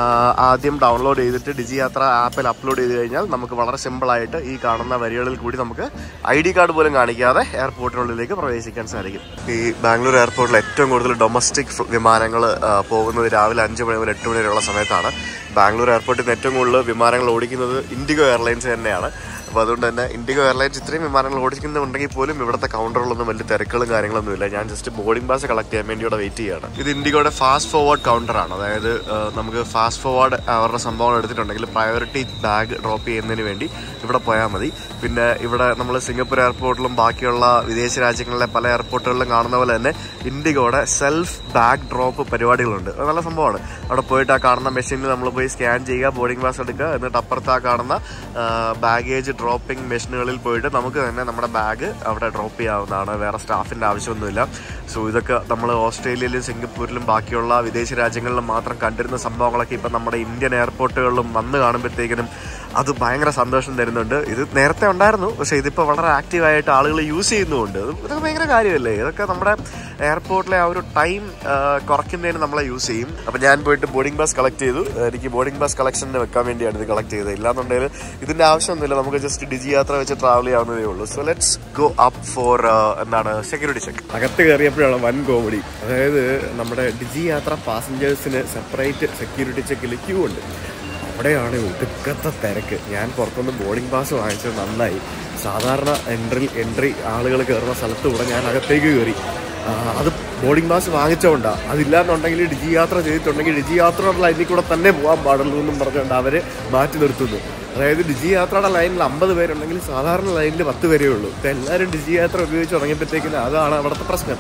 ആദ്യം ഡൗൺലോഡ് ചെയ്തിട്ട് ഡിജി യാത്ര ആപ്പിൽ അപ്ലോഡ് ചെയ്ത് കഴിഞ്ഞാൽ നമുക്ക് വളരെ സിമ്പിളായിട്ട് ഈ കാണുന്ന വരികളിൽ കൂടി നമുക്ക് ഐ ഡി കാർഡ് പോലും കാണിക്കാതെ എയർപോർട്ടിനുള്ളിലേക്ക് പ്രവേശിക്കാൻ സാധിക്കും ഈ ബാംഗ്ലൂർ എയർപോർട്ടിൽ ഏറ്റവും കൂടുതൽ ഡൊമസ്റ്റിക് വിമാനങ്ങൾ പോകുന്നത് രാവിലെ അഞ്ച് മണി മുതൽ എട്ട് മണി വരെയുള്ള സമയത്താണ് ബാംഗ്ലൂർ എയർപോർട്ടിൽ നിന്ന് ഏറ്റവും കൂടുതൽ വിമാനങ്ങൾ ഓടിക്കുന്നത് ഇൻഡിഗോ എയർലൈൻസ് തന്നെയാണ് അപ്പോൾ അതുകൊണ്ട് തന്നെ ഇൻഡിഗോ എയർലൈൻസ് ഇത്രയും വിമാനങ്ങൾ ഓടിക്കുന്നുണ്ടെങ്കിൽ പോലും ഇവിടുത്തെ കൗണ്ടറുകളൊന്നും വലിയ തിരക്കുകളും കാര്യങ്ങളൊന്നും ഇല്ല ഞാൻ ജസ്റ്റ് ബോർഡിംഗ് പാസ് കളക്ട് ചെയ്യാൻ വേണ്ടി ഇവിടെ വെയിറ്റ് ചെയ്യാണ് ഇത് ഇൻഡിഗോയുടെ ഫാസ്റ്റ് ഫോർവേഡ് കൗണ്ടറാണ് അതായത് ആ, നമുക്ക് ഫാസ്റ്റ് ഫോർവേഡ് അവരുടെ സംഭവങ്ങൾ എടുത്തിട്ടുണ്ടെങ്കിൽ പ്രയോറിറ്റി ബാഗ് ഡ്രോപ്പ് ചെയ്യുന്നതിന് വേണ്ടി ഇവിടെ പോയാൽ മതി പിന്നെ ഇവിടെ നമ്മൾ സിംഗപ്പൂർ എയർപോർട്ടിലും ബാക്കിയുള്ള വിദേശ രാജ്യങ്ങളിലെ പല എയർപോർട്ടുകളിലും കാണുന്ന പോലെ തന്നെ ഇൻഡിഗോയുടെ സെൽഫ് ബാഗ് ഡ്രോപ്പ് പരിപാടികളുണ്ട് അത് നല്ല സംഭവമാണ് അവിടെ പോയിട്ട് ആ കാണുന്ന മെഷീനിൽ നമ്മൾ പോയി സ്കാൻ ചെയ്യുക ബോർഡിംഗ് പാസ് എടുക്കുക എന്നിട്ട് അപ്പുറത്ത് ആ കാണുന്ന ബാഗേജ് ഡ്രോപ്പിംഗ് മെഷീനുകളിൽ പോയിട്ട് നമുക്ക് തന്നെ നമ്മുടെ ബാഗ് അവിടെ ഡ്രോപ്പ് ചെയ്യാവുന്നതാണ് വേറെ സ്റ്റാഫിൻ്റെ ആവശ്യമൊന്നുമില്ല സോ ഇതൊക്കെ നമ്മൾ ഓസ്ട്രേലിയയിലും സിംഗപ്പൂരിലും ബാക്കിയുള്ള വിദേശ രാജ്യങ്ങളിലും മാത്രം കണ്ടിരുന്ന സംഭവങ്ങളൊക്കെ ഇപ്പം നമ്മുടെ ഇന്ത്യൻ എയർപോർട്ടുകളിലും വന്ന് കാണുമ്പോഴത്തേക്കിനും അത് ഭയങ്കര സന്തോഷം തരുന്നുണ്ട് ഇത് നേരത്തെ ഉണ്ടായിരുന്നു പക്ഷേ ഇതിപ്പോൾ വളരെ ആക്റ്റീവായിട്ട് ആളുകൾ യൂസ് ചെയ്യുന്നുമുണ്ട് ഇത് ഇതൊക്കെ ഭയങ്കര കാര്യമല്ലേ ഇതൊക്കെ നമ്മുടെ എയർപോർട്ടിലെ ആ ഒരു ടൈം കുറയ്ക്കുന്നതിന് നമ്മളെ യൂസ് ചെയ്യും അപ്പം ഞാൻ പോയിട്ട് ബോർഡിംഗ് പാസ് കളക്ട് ചെയ്തു എനിക്ക് ബോർഡിംഗ് പാസ് കളക്ഷന് വെക്കാൻ വേണ്ടിയാണ് ഇത് കളക്ട് ചെയ്തത് ഇല്ലാന്നുണ്ടെങ്കിൽ ഇതിന്റെ ആവശ്യമൊന്നുമില്ല നമുക്ക് ജസ്റ്റ് ഡിജി യാത്ര വെച്ച് ട്രാവൽ ചെയ്യാവുന്നതേ ഉള്ളൂ so let's go up for എന്താണ് സെക്യൂരിറ്റി ചെക്ക് അകത്ത് കയറിയപ്പോഴാണ് വൻ കോമഡി അതായത് നമ്മുടെ ഡിജി യാത്ര പാസഞ്ചേഴ്സിന് സെപ്പറേറ്റ് സെക്യൂരിറ്റി ചെക്കിൽ ക്യൂ ഉണ്ട് അവിടെയാണ് ഒടുക്കത്തെ തിരക്ക് ഞാൻ പുറത്തുനിന്ന് ബോർഡിംഗ് പാസ് വാങ്ങിച്ചത് നന്നായി സാധാരണ എൻട്രി എൻട്രി ആളുകൾ കയറുന്ന സ്ഥലത്ത് കൂടെ ഞാൻ അകത്തേക്ക് കയറി ആ, അത് ബോർഡിംഗ് പാസ് വാങ്ങിച്ചോണ്ടാ അതില്ലാന്നുണ്ടെങ്കിൽ ഡിജി യാത്ര ചെയ്തിട്ടുണ്ടെങ്കിൽ ഡിജി യാത്രയുടെ ലൈനിൽ കൂടെ തന്നെ പോകാൻ പാടുള്ളൂ എന്നും പറഞ്ഞുകൊണ്ട് അവർ മാറ്റി നിർത്തുന്നു അതായത് ഡിജി യാത്രയുടെ ലൈനിൽ അമ്പത് പേരുണ്ടെങ്കിൽ സാധാരണ ലൈനിൽ പത്ത് പേരേ ഉള്ളൂ ഇപ്പം എല്ലാവരും ഡിജി യാത്ര ഉപയോഗിച്ച് തുടങ്ങിയപ്പോഴത്തേക്കിന് അതാണ് അവിടുത്തെ പ്രശ്നം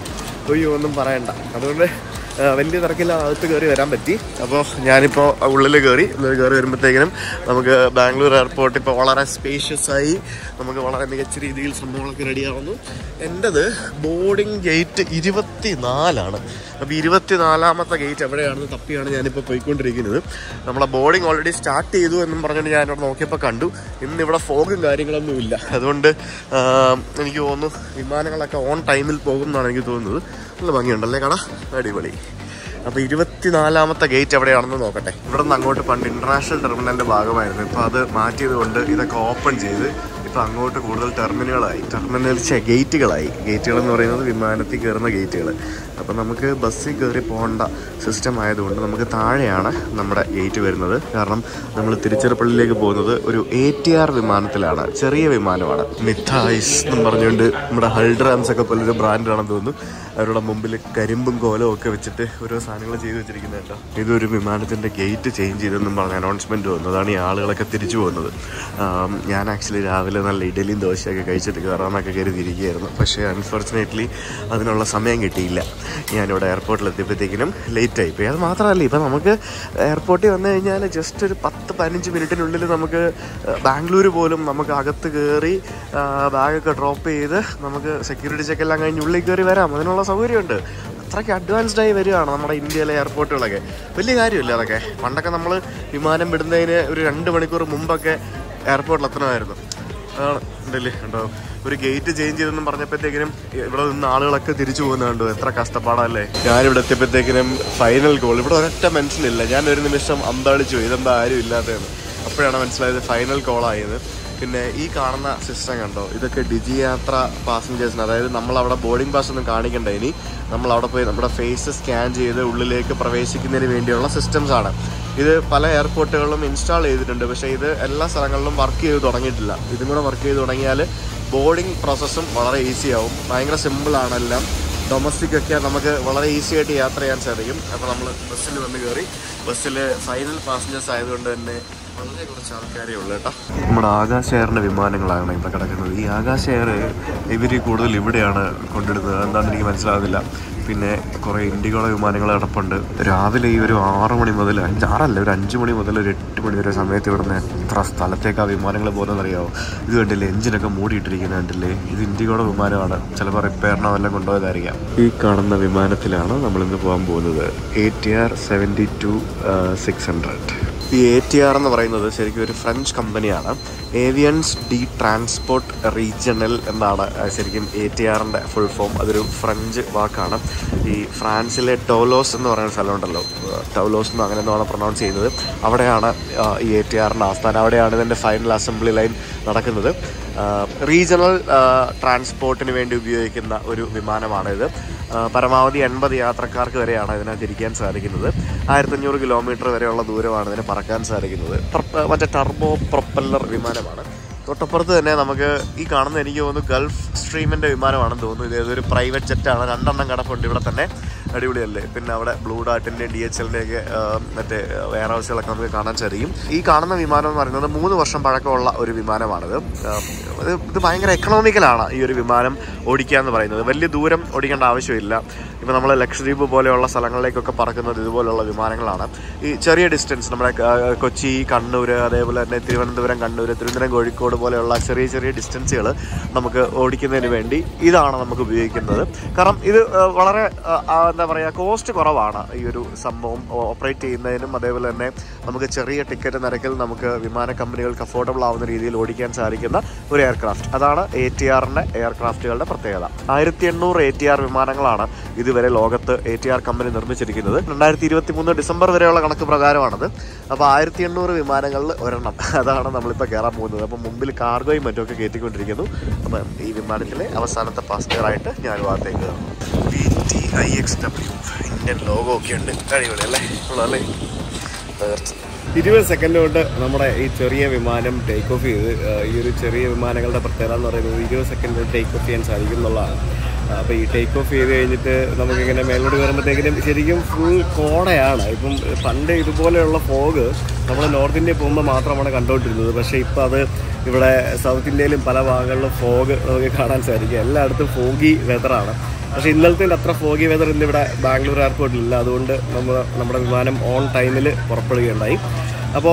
ഒയ്യോ ഒന്നും പറയണ്ട അതുകൊണ്ട് ആ, വലിയ തിരക്കില്ലാതെ അകത്ത് കയറി വരാൻ പറ്റി അപ്പോൾ ഞാനിപ്പോൾ ഉള്ളിൽ കയറി ഉള്ളിൽ കയറി വരുമ്പോഴത്തേക്കിനും നമുക്ക് ബാംഗ്ലൂർ എയർപോർട്ട് ഇപ്പോൾ വളരെ സ്പേഷ്യസ് ആയി നമുക്ക് വളരെ മികച്ച രീതിയിൽ സംഭവങ്ങളൊക്കെ റെഡിയാവുന്നു എൻ്റെത് ബോർഡിംഗ് ഗേറ്റ് ഇരുപത്തി നാലാണ് അപ്പോൾ ഇരുപത്തി നാലാമത്തെ ഗേറ്റ് എവിടെയാണെന്ന് തപ്പിയാണ് ഞാനിപ്പോൾ പോയിക്കൊണ്ടിരിക്കുന്നത് നമ്മളെ ബോർഡിംഗ് ഓൾറെഡി സ്റ്റാർട്ട് ചെയ്തു എന്നും പറഞ്ഞുകൊണ്ട് ഞാൻ ഇവിടെ നോക്കിയപ്പോൾ കണ്ടു ഇന്ന് ഇവിടെ ഫോഗും കാര്യങ്ങളൊന്നും ഇല്ല അതുകൊണ്ട് ആ, എനിക്ക് തോന്നുന്നു വിമാനങ്ങളൊക്കെ ഓൺ ടൈമിൽ പോകും എന്നാണ് എനിക്ക് തോന്നുന്നത് നല്ല ഭംഗിയുണ്ടല്ലേ കട അടിപൊളി അപ്പോൾ ഇരുപത്തിനാലാമത്തെ ഗേറ്റ് എവിടെയാണെന്ന് നോക്കട്ടെ ഇവിടെ നിന്ന് അങ്ങോട്ട് പണ്ട് ഇന്റർനാഷണൽ ടെർമിനലിന്റെ ഭാഗമായിരുന്നു ഇപ്പോൾ അത് മാറ്റിയത് കൊണ്ട് ഇതൊക്കെ ഓപ്പൺ ചെയ്ത് ഇപ്പോൾ അങ്ങോട്ട് കൂടുതൽ ടെർമിനലുകളായി ടെർമിനൽ ഛെ, ഗേറ്റുകളായി ഗേറ്റുകൾ എന്ന് പറയുന്നത് വിമാനത്തിൽ കയറുന്ന ഗേറ്റുകൾ അപ്പോൾ നമുക്ക് ബസ്സിൽ കയറി പോകേണ്ട സിസ്റ്റം ആയതുകൊണ്ട് നമുക്ക് താഴെയാണ് നമ്മുടെ ഗേറ്റ് വരുന്നത് കാരണം നമ്മൾ തിരുച്ചിറപ്പള്ളിയിലേക്ക് പോകുന്നത് ഒരു എ ടി ആർ വിമാനത്തിലാണ് ചെറിയ വിമാനമാണ് മിഠായിസ് എന്നും പറഞ്ഞുകൊണ്ട് നമ്മുടെ ഹൾഡ്രാംസ് ഒക്കെ പോലൊരു ബ്രാൻഡാണെന്ന് തോന്നുന്നു അവരുടെ മുമ്പിൽ കരിമ്പും കോലവും ഒക്കെ വെച്ചിട്ട് ഓരോ സാധനങ്ങൾ ചെയ്തു വെച്ചിരിക്കുന്നത് കേട്ടോ ഇതൊരു വിമാനത്തിന്റെ ഗേറ്റ് ചേഞ്ച് ചെയ്തെന്നും പറഞ്ഞ അനൗൺസ്മെന്റ് വന്നു അതാണ് ഈ ആളുകളൊക്കെ തിരിച്ചു പോകുന്നത് ആം, ഞാൻ ആക്ച്വലി രാവിലെ നല്ല ഇഡലിയും ദോശയൊക്കെ കഴിച്ചിട്ട് കയറാനൊക്കെ കയറി തിരിക്കുകയായിരുന്നു പക്ഷേ അൺഫോർച്ചുനേറ്റ്ലി അതിനുള്ള സമയം കിട്ടിയില്ല ഞാനിവിടെ എയർപോർട്ടിൽ എത്തിയപ്പോഴത്തേക്കിനും ലേറ്റ് ആയിപ്പോയി അത് മാത്രമല്ല ഇപ്പം നമുക്ക് എയർപോർട്ടിൽ വന്നു കഴിഞ്ഞാൽ ജസ്റ്റ് ഒരു പത്ത് പതിനഞ്ച് മിനിറ്റിനുള്ളിൽ നമുക്ക് ബാംഗ്ലൂർ പോലും നമുക്ക് അകത്ത് കയറി ബാഗൊക്കെ ഡ്രോപ്പ് ചെയ്ത് നമുക്ക് സെക്യൂരിറ്റി ചെക്ക് എല്ലാം കഴിഞ്ഞ് ഉള്ളിൽ കയറി വരാം അതിനുള്ള സൗകര്യമുണ്ട് അത്രയ്ക്ക് അഡ്വാൻസ്ഡ് ആയി വരികയാണ് നമ്മുടെ ഇന്ത്യയിലെ എയർപോർട്ടുകളൊക്കെ വലിയ കാര്യമില്ല അതൊക്കെ പണ്ടൊക്കെ നമ്മൾ വിമാനം വിടുന്നതിന് ഒരു രണ്ട് മണിക്കൂർ മുമ്പൊക്കെ എയർപോർട്ടിൽ എത്തണമായിരുന്നു അതാണ് ഉണ്ടല്ലേ ഉണ്ടോ ഒരു ഗേറ്റ് ചേഞ്ച് ചെയ്തെന്നും പറഞ്ഞപ്പോഴത്തേക്കിനും ഇവിടെ നിന്ന് ആളുകളൊക്കെ തിരിച്ചു പോകുന്നുണ്ടോ എത്ര കഷ്ടപ്പാടല്ലേ ഞാനിവിടെ എത്തിയപ്പോഴത്തേക്കിനും ഫൈനൽ കോൾ ഇവിടെ ഒരൊറ്റ മനുഷ്യനില്ല ഞാൻ ഒരു നിമിഷം അന്താളിച്ചു പോയി ഇതെന്താ ആരും ഇല്ലാത്തതെന്ന് അപ്പോഴാണ് മനസ്സിലായത് ഫൈനൽ കോളായത് പിന്നെ ഈ കാണുന്ന സിസ്റ്റം കണ്ടോ ഇതൊക്കെ ഡിജി യാത്ര പാസഞ്ചേഴ്സിന് അതായത് നമ്മൾ അവിടെ ബോർഡിംഗ് പാസ് ഒന്നും കാണിക്കണ്ട ഇനി നമ്മൾ അവിടെ പോയി നമ്മുടെ ഫേസ് സ്കാൻ ചെയ്ത് ഉള്ളിലേക്ക് പ്രവേശിക്കുന്നതിന് വേണ്ടിയുള്ള സിസ്റ്റംസ് ആണ് ഇത് പല എയർപോർട്ടുകളിലും ഇൻസ്റ്റാൾ ചെയ്തിട്ടുണ്ട് പക്ഷേ ഇത് എല്ലാ സ്ഥലങ്ങളിലും വർക്ക് ചെയ്ത് തുടങ്ങിയിട്ടില്ല ഇതും കൂടെ വർക്ക് ചെയ്ത് തുടങ്ങിയാൽ ബോർഡിംഗ് പ്രോസസ്സും വളരെ ഈസി ആവും ഭയങ്കര സിമ്പിളാണ് എല്ലാം ഡൊമസ്റ്റിക് ഒക്കെ നമുക്ക് വളരെ ഈസി ആയിട്ട് യാത്ര ചെയ്യാൻ സാധിക്കും അപ്പോൾ നമ്മൾ ബസ്സിൽ വന്ന് കയറി ബസ്സിൽ ഫൈനൽ പാസഞ്ചേഴ്സ് ആയതുകൊണ്ട് തന്നെ വളരെ കുറച്ച് ആൾക്കാരേ ഉള്ളൂ കേട്ടോ നമ്മുടെ ആകാശ എയറിൻ്റെ വിമാനങ്ങളാണ് ഇപ്പോൾ കിടക്കുന്നത് ഈ ആകാശ എയർ ഇവർ കൂടുതൽ ഇവിടെയാണ് കൊണ്ടിടുന്നത് എന്താണെന്ന് എനിക്ക് മനസ്സിലാകുന്നില്ല പിന്നെ കുറേ ഇൻഡിഗോള വിമാനങ്ങൾ കിടപ്പുണ്ട് രാവിലെ ഈ ഒരു ആറ് മണി മുതൽ അഞ്ച് ആറല്ല ഒരു അഞ്ച് മണി മുതൽ ഒരു എട്ട് മണി വരെ സമയത്ത് ഇവിടുന്ന് എത്ര സ്ഥലത്തേക്ക് ആ വിമാനങ്ങൾ പോകുന്നതെന്നറിയാമോ ഇത് കണ്ടില്ലേ എഞ്ചിനൊക്കെ മൂടിയിട്ടിരിക്കുന്നത് കണ്ടില്ലേ ഇത് ഇൻഡിഗോയുടെ വിമാനമാണ് ചിലപ്പോൾ റിപ്പയറിനോ വല്ലതും കൊണ്ടുപോയതായിരിക്കാം ഈ കാണുന്ന വിമാനത്തിലാണ് നമ്മളിന്ന് പോകാൻ പോകുന്നത് A T R seventy two six hundred ഈ എ ടി ആർ എന്ന് പറയുന്നത് ശരിക്കും ഒരു ഫ്രഞ്ച് കമ്പനിയാണ് ഏവിയൻസ് ഡി ട്രാൻസ്പോർട്ട് റീജിയണൽ എന്നാണ് ആ, ശരിക്കും എ ടി ആറിൻ്റെ ഫുൾ ഫോം അതൊരു ഫ്രഞ്ച് വാക്കാണ് ഈ ഫ്രാൻസിലെ ടോലോസ് എന്ന് പറയുന്ന സ്ഥലമുണ്ടല്ലോ ആ, ടൗലോസ് എന്ന് അങ്ങനെ എന്താണ് പ്രൊണൗൺസ് ചെയ്യുന്നത് അവിടെയാണ് ആ, ഈ എ ടി ആറിൻ്റെ ആസ്ഥാനം അവിടെയാണ് ഇതിൻ്റെ ഫൈനൽ അസംബ്ലി ലൈൻ നടക്കുന്നത് റീജിയണൽ ട്രാൻസ്പോർട്ടിന് വേണ്ടി ഉപയോഗിക്കുന്ന ഒരു വിമാനമാണിത് ആ, പരമാവധി എൺപത് യാത്രക്കാർക്ക് വരെയാണ് ഇതിനകത്ത് ഇരിക്കാൻ സാധിക്കുന്നത് ആയിരത്തഞ്ഞൂറ് കിലോമീറ്റർ വരെയുള്ള ദൂരമാണ് ഇതിന് പറക്കാൻ സാധിക്കുന്നത് പ്രൊപ്പ- മറ്റേ ടർബോ പ്രൊപ്പല്ലർ വിമാനമാണ് തൊട്ടപ്പുറത്ത് തന്നെ നമുക്ക് ഈ കാണുന്ന എനിക്ക് തോന്നുന്നു ഗൾഫ് സ്ട്രീമിന്റെ വിമാനമാണെന്ന് തോന്നുന്നു ഇത് ഏതൊരു പ്രൈവറ്റ് ജെറ്റാണ് രണ്ടെണ്ണം കിടപ്പുണ്ട് ഇവിടെ തന്നെ അടിപൊളിയല്ലേ പിന്നെ അവിടെ ബ്ലൂ ഡാർട്ടിന്റെ ഡി എച്ച് എല്ലിന്റെ ഒക്കെ മറ്റേ വെയർ ഹൗസുകളൊക്കെ നമുക്ക് കാണാൻ സാധിക്കും ഈ കാണുന്ന വിമാനം എന്ന് പറയുന്നത് മൂന്ന് വർഷം പഴക്കമുള്ള ഒരു വിമാനമാണിത് ആ, ഇത് ഇത് ഭയങ്കര എക്കണോമിക്കലാണ് ഈ ഒരു വിമാനം ഓടിക്കുക എന്ന് പറയുന്നത് വലിയ ദൂരം ഓടിക്കേണ്ട ആവശ്യമില്ല ഇപ്പോൾ നമ്മൾ ലക്ഷദ്വീപ് പോലെയുള്ള സ്ഥലങ്ങളിലേക്കൊക്കെ പറക്കുന്നത് ഇതുപോലുള്ള വിമാനങ്ങളാണ് ഈ ചെറിയ ഡിസ്റ്റൻസ് നമ്മുടെ ആ, കൊച്ചി കണ്ണൂർ അതേപോലെ തന്നെ തിരുവനന്തപുരം കണ്ണൂർ തിരുവനന്തപുരം കോഴിക്കോട് പോലെയുള്ള ചെറിയ ചെറിയ ഡിസ്റ്റൻസുകൾ നമുക്ക് ഓടിക്കുന്നതിന് വേണ്ടി ഇതാണ് നമുക്ക് ഉപയോഗിക്കുന്നത് കാരണം ഇത് ആ, വളരെ ആ, ആ, എന്താ പറയുക കോസ്റ്റ് കുറവാണ് ഈ ഒരു സംഭവം ഓപ്പറേറ്റ് ചെയ്യുന്നതിനും അതേപോലെ തന്നെ നമുക്ക് ചെറിയ ടിക്കറ്റ് നിരക്കിൽ നമുക്ക് വിമാന കമ്പനികൾക്ക് അഫോർഡബിൾ ആവുന്ന രീതിയിൽ ഓടിക്കാൻ സാധിക്കുന്ന ഒരു എയർക്രാഫ്റ്റ് അതാണ് എ ടി ആറിൻ്റെ എയർക്രാഫ്റ്റുകളുടെ പ്രത്യേകത ആയിരത്തി എണ്ണൂറ് എ ടി ആർ വിമാനങ്ങളാണ് ഇതുവരെ ലോകത്ത് എ ടി ആർ കമ്പനി നിർമ്മിച്ചിരിക്കുന്നത് രണ്ടായിരത്തി ഇരുപത്തി മൂന്ന് ഡിസംബർ വരെയുള്ള കണക്ക് പ്രകാരമാണത് അപ്പോൾ ആയിരത്തി എണ്ണൂറ് വിമാനങ്ങളിൽ ഒരെണ്ണം അതാണ് നമ്മളിപ്പോൾ കയറാൻ പോകുന്നത് അപ്പോൾ മുമ്പിൽ കാർഗോയും മറ്റുമൊക്കെ കയറ്റിക്കൊണ്ടിരിക്കുന്നു അപ്പം ഈ വിമാനത്തിലെ അവസാനത്തെ പാസഞ്ചറായിട്ട് ഞാൻ ഭാഗത്തേക്ക് കയറുന്നു V T I X W Indian logo ഒക്കെ ഉണ്ട് അടിപൊളി അല്ലേ ഉള്ളതല്ലേ തീർച്ച ഇരുപത് സെക്കൻഡ് കൊണ്ട് നമ്മുടെ ഈ ചെറിയ വിമാനം ടേക്ക് ഓഫ് ചെയ്ത് ആ, ഈ ഒരു ചെറിയ വിമാനങ്ങളുടെ പ്രത്യേകത എന്ന് പറയുന്നത് ഇരുപത് സെക്കൻഡ് കൊണ്ട് ടേക്ക് ഓഫ് ചെയ്യാൻ സാധിക്കും എന്നുള്ളതാണ് അപ്പോൾ ഈ ടേക്ക് ഓഫ് ചെയ്ത് കഴിഞ്ഞിട്ട് നമുക്കിങ്ങനെ മേലോട്ട് കയറുമ്പോഴത്തേക്കിനും ശരിക്കും ഫുൾ കോടയാണ് ഇപ്പം പണ്ട് ഇതുപോലെയുള്ള ഫോഗ് നമ്മൾ നോർത്ത് ഇന്ത്യ പോകുമ്പോൾ മാത്രമാണ് കണ്ടുകൊണ്ടിരുന്നത് പക്ഷേ ഇപ്പോൾ അത് ഇവിടെ സൗത്ത് ഇന്ത്യയിലും പല ഭാഗങ്ങളിലും ഫോഗ് നമുക്ക് കാണാൻ സാധിക്കും എല്ലായിടത്തും ഫോഗി വെതറാണ് പക്ഷേ ഇന്നലത്തെ അത്ര ഫോഗി വെതർ ഇന്നിവിടെ ബാംഗ്ലൂർ എയർപോർട്ടിലില്ല അതുകൊണ്ട് നമ്മൾ നമ്മുടെ വിമാനം ഓൺ ടൈമിൽ പുറപ്പെടുകയുണ്ടായി അപ്പോൾ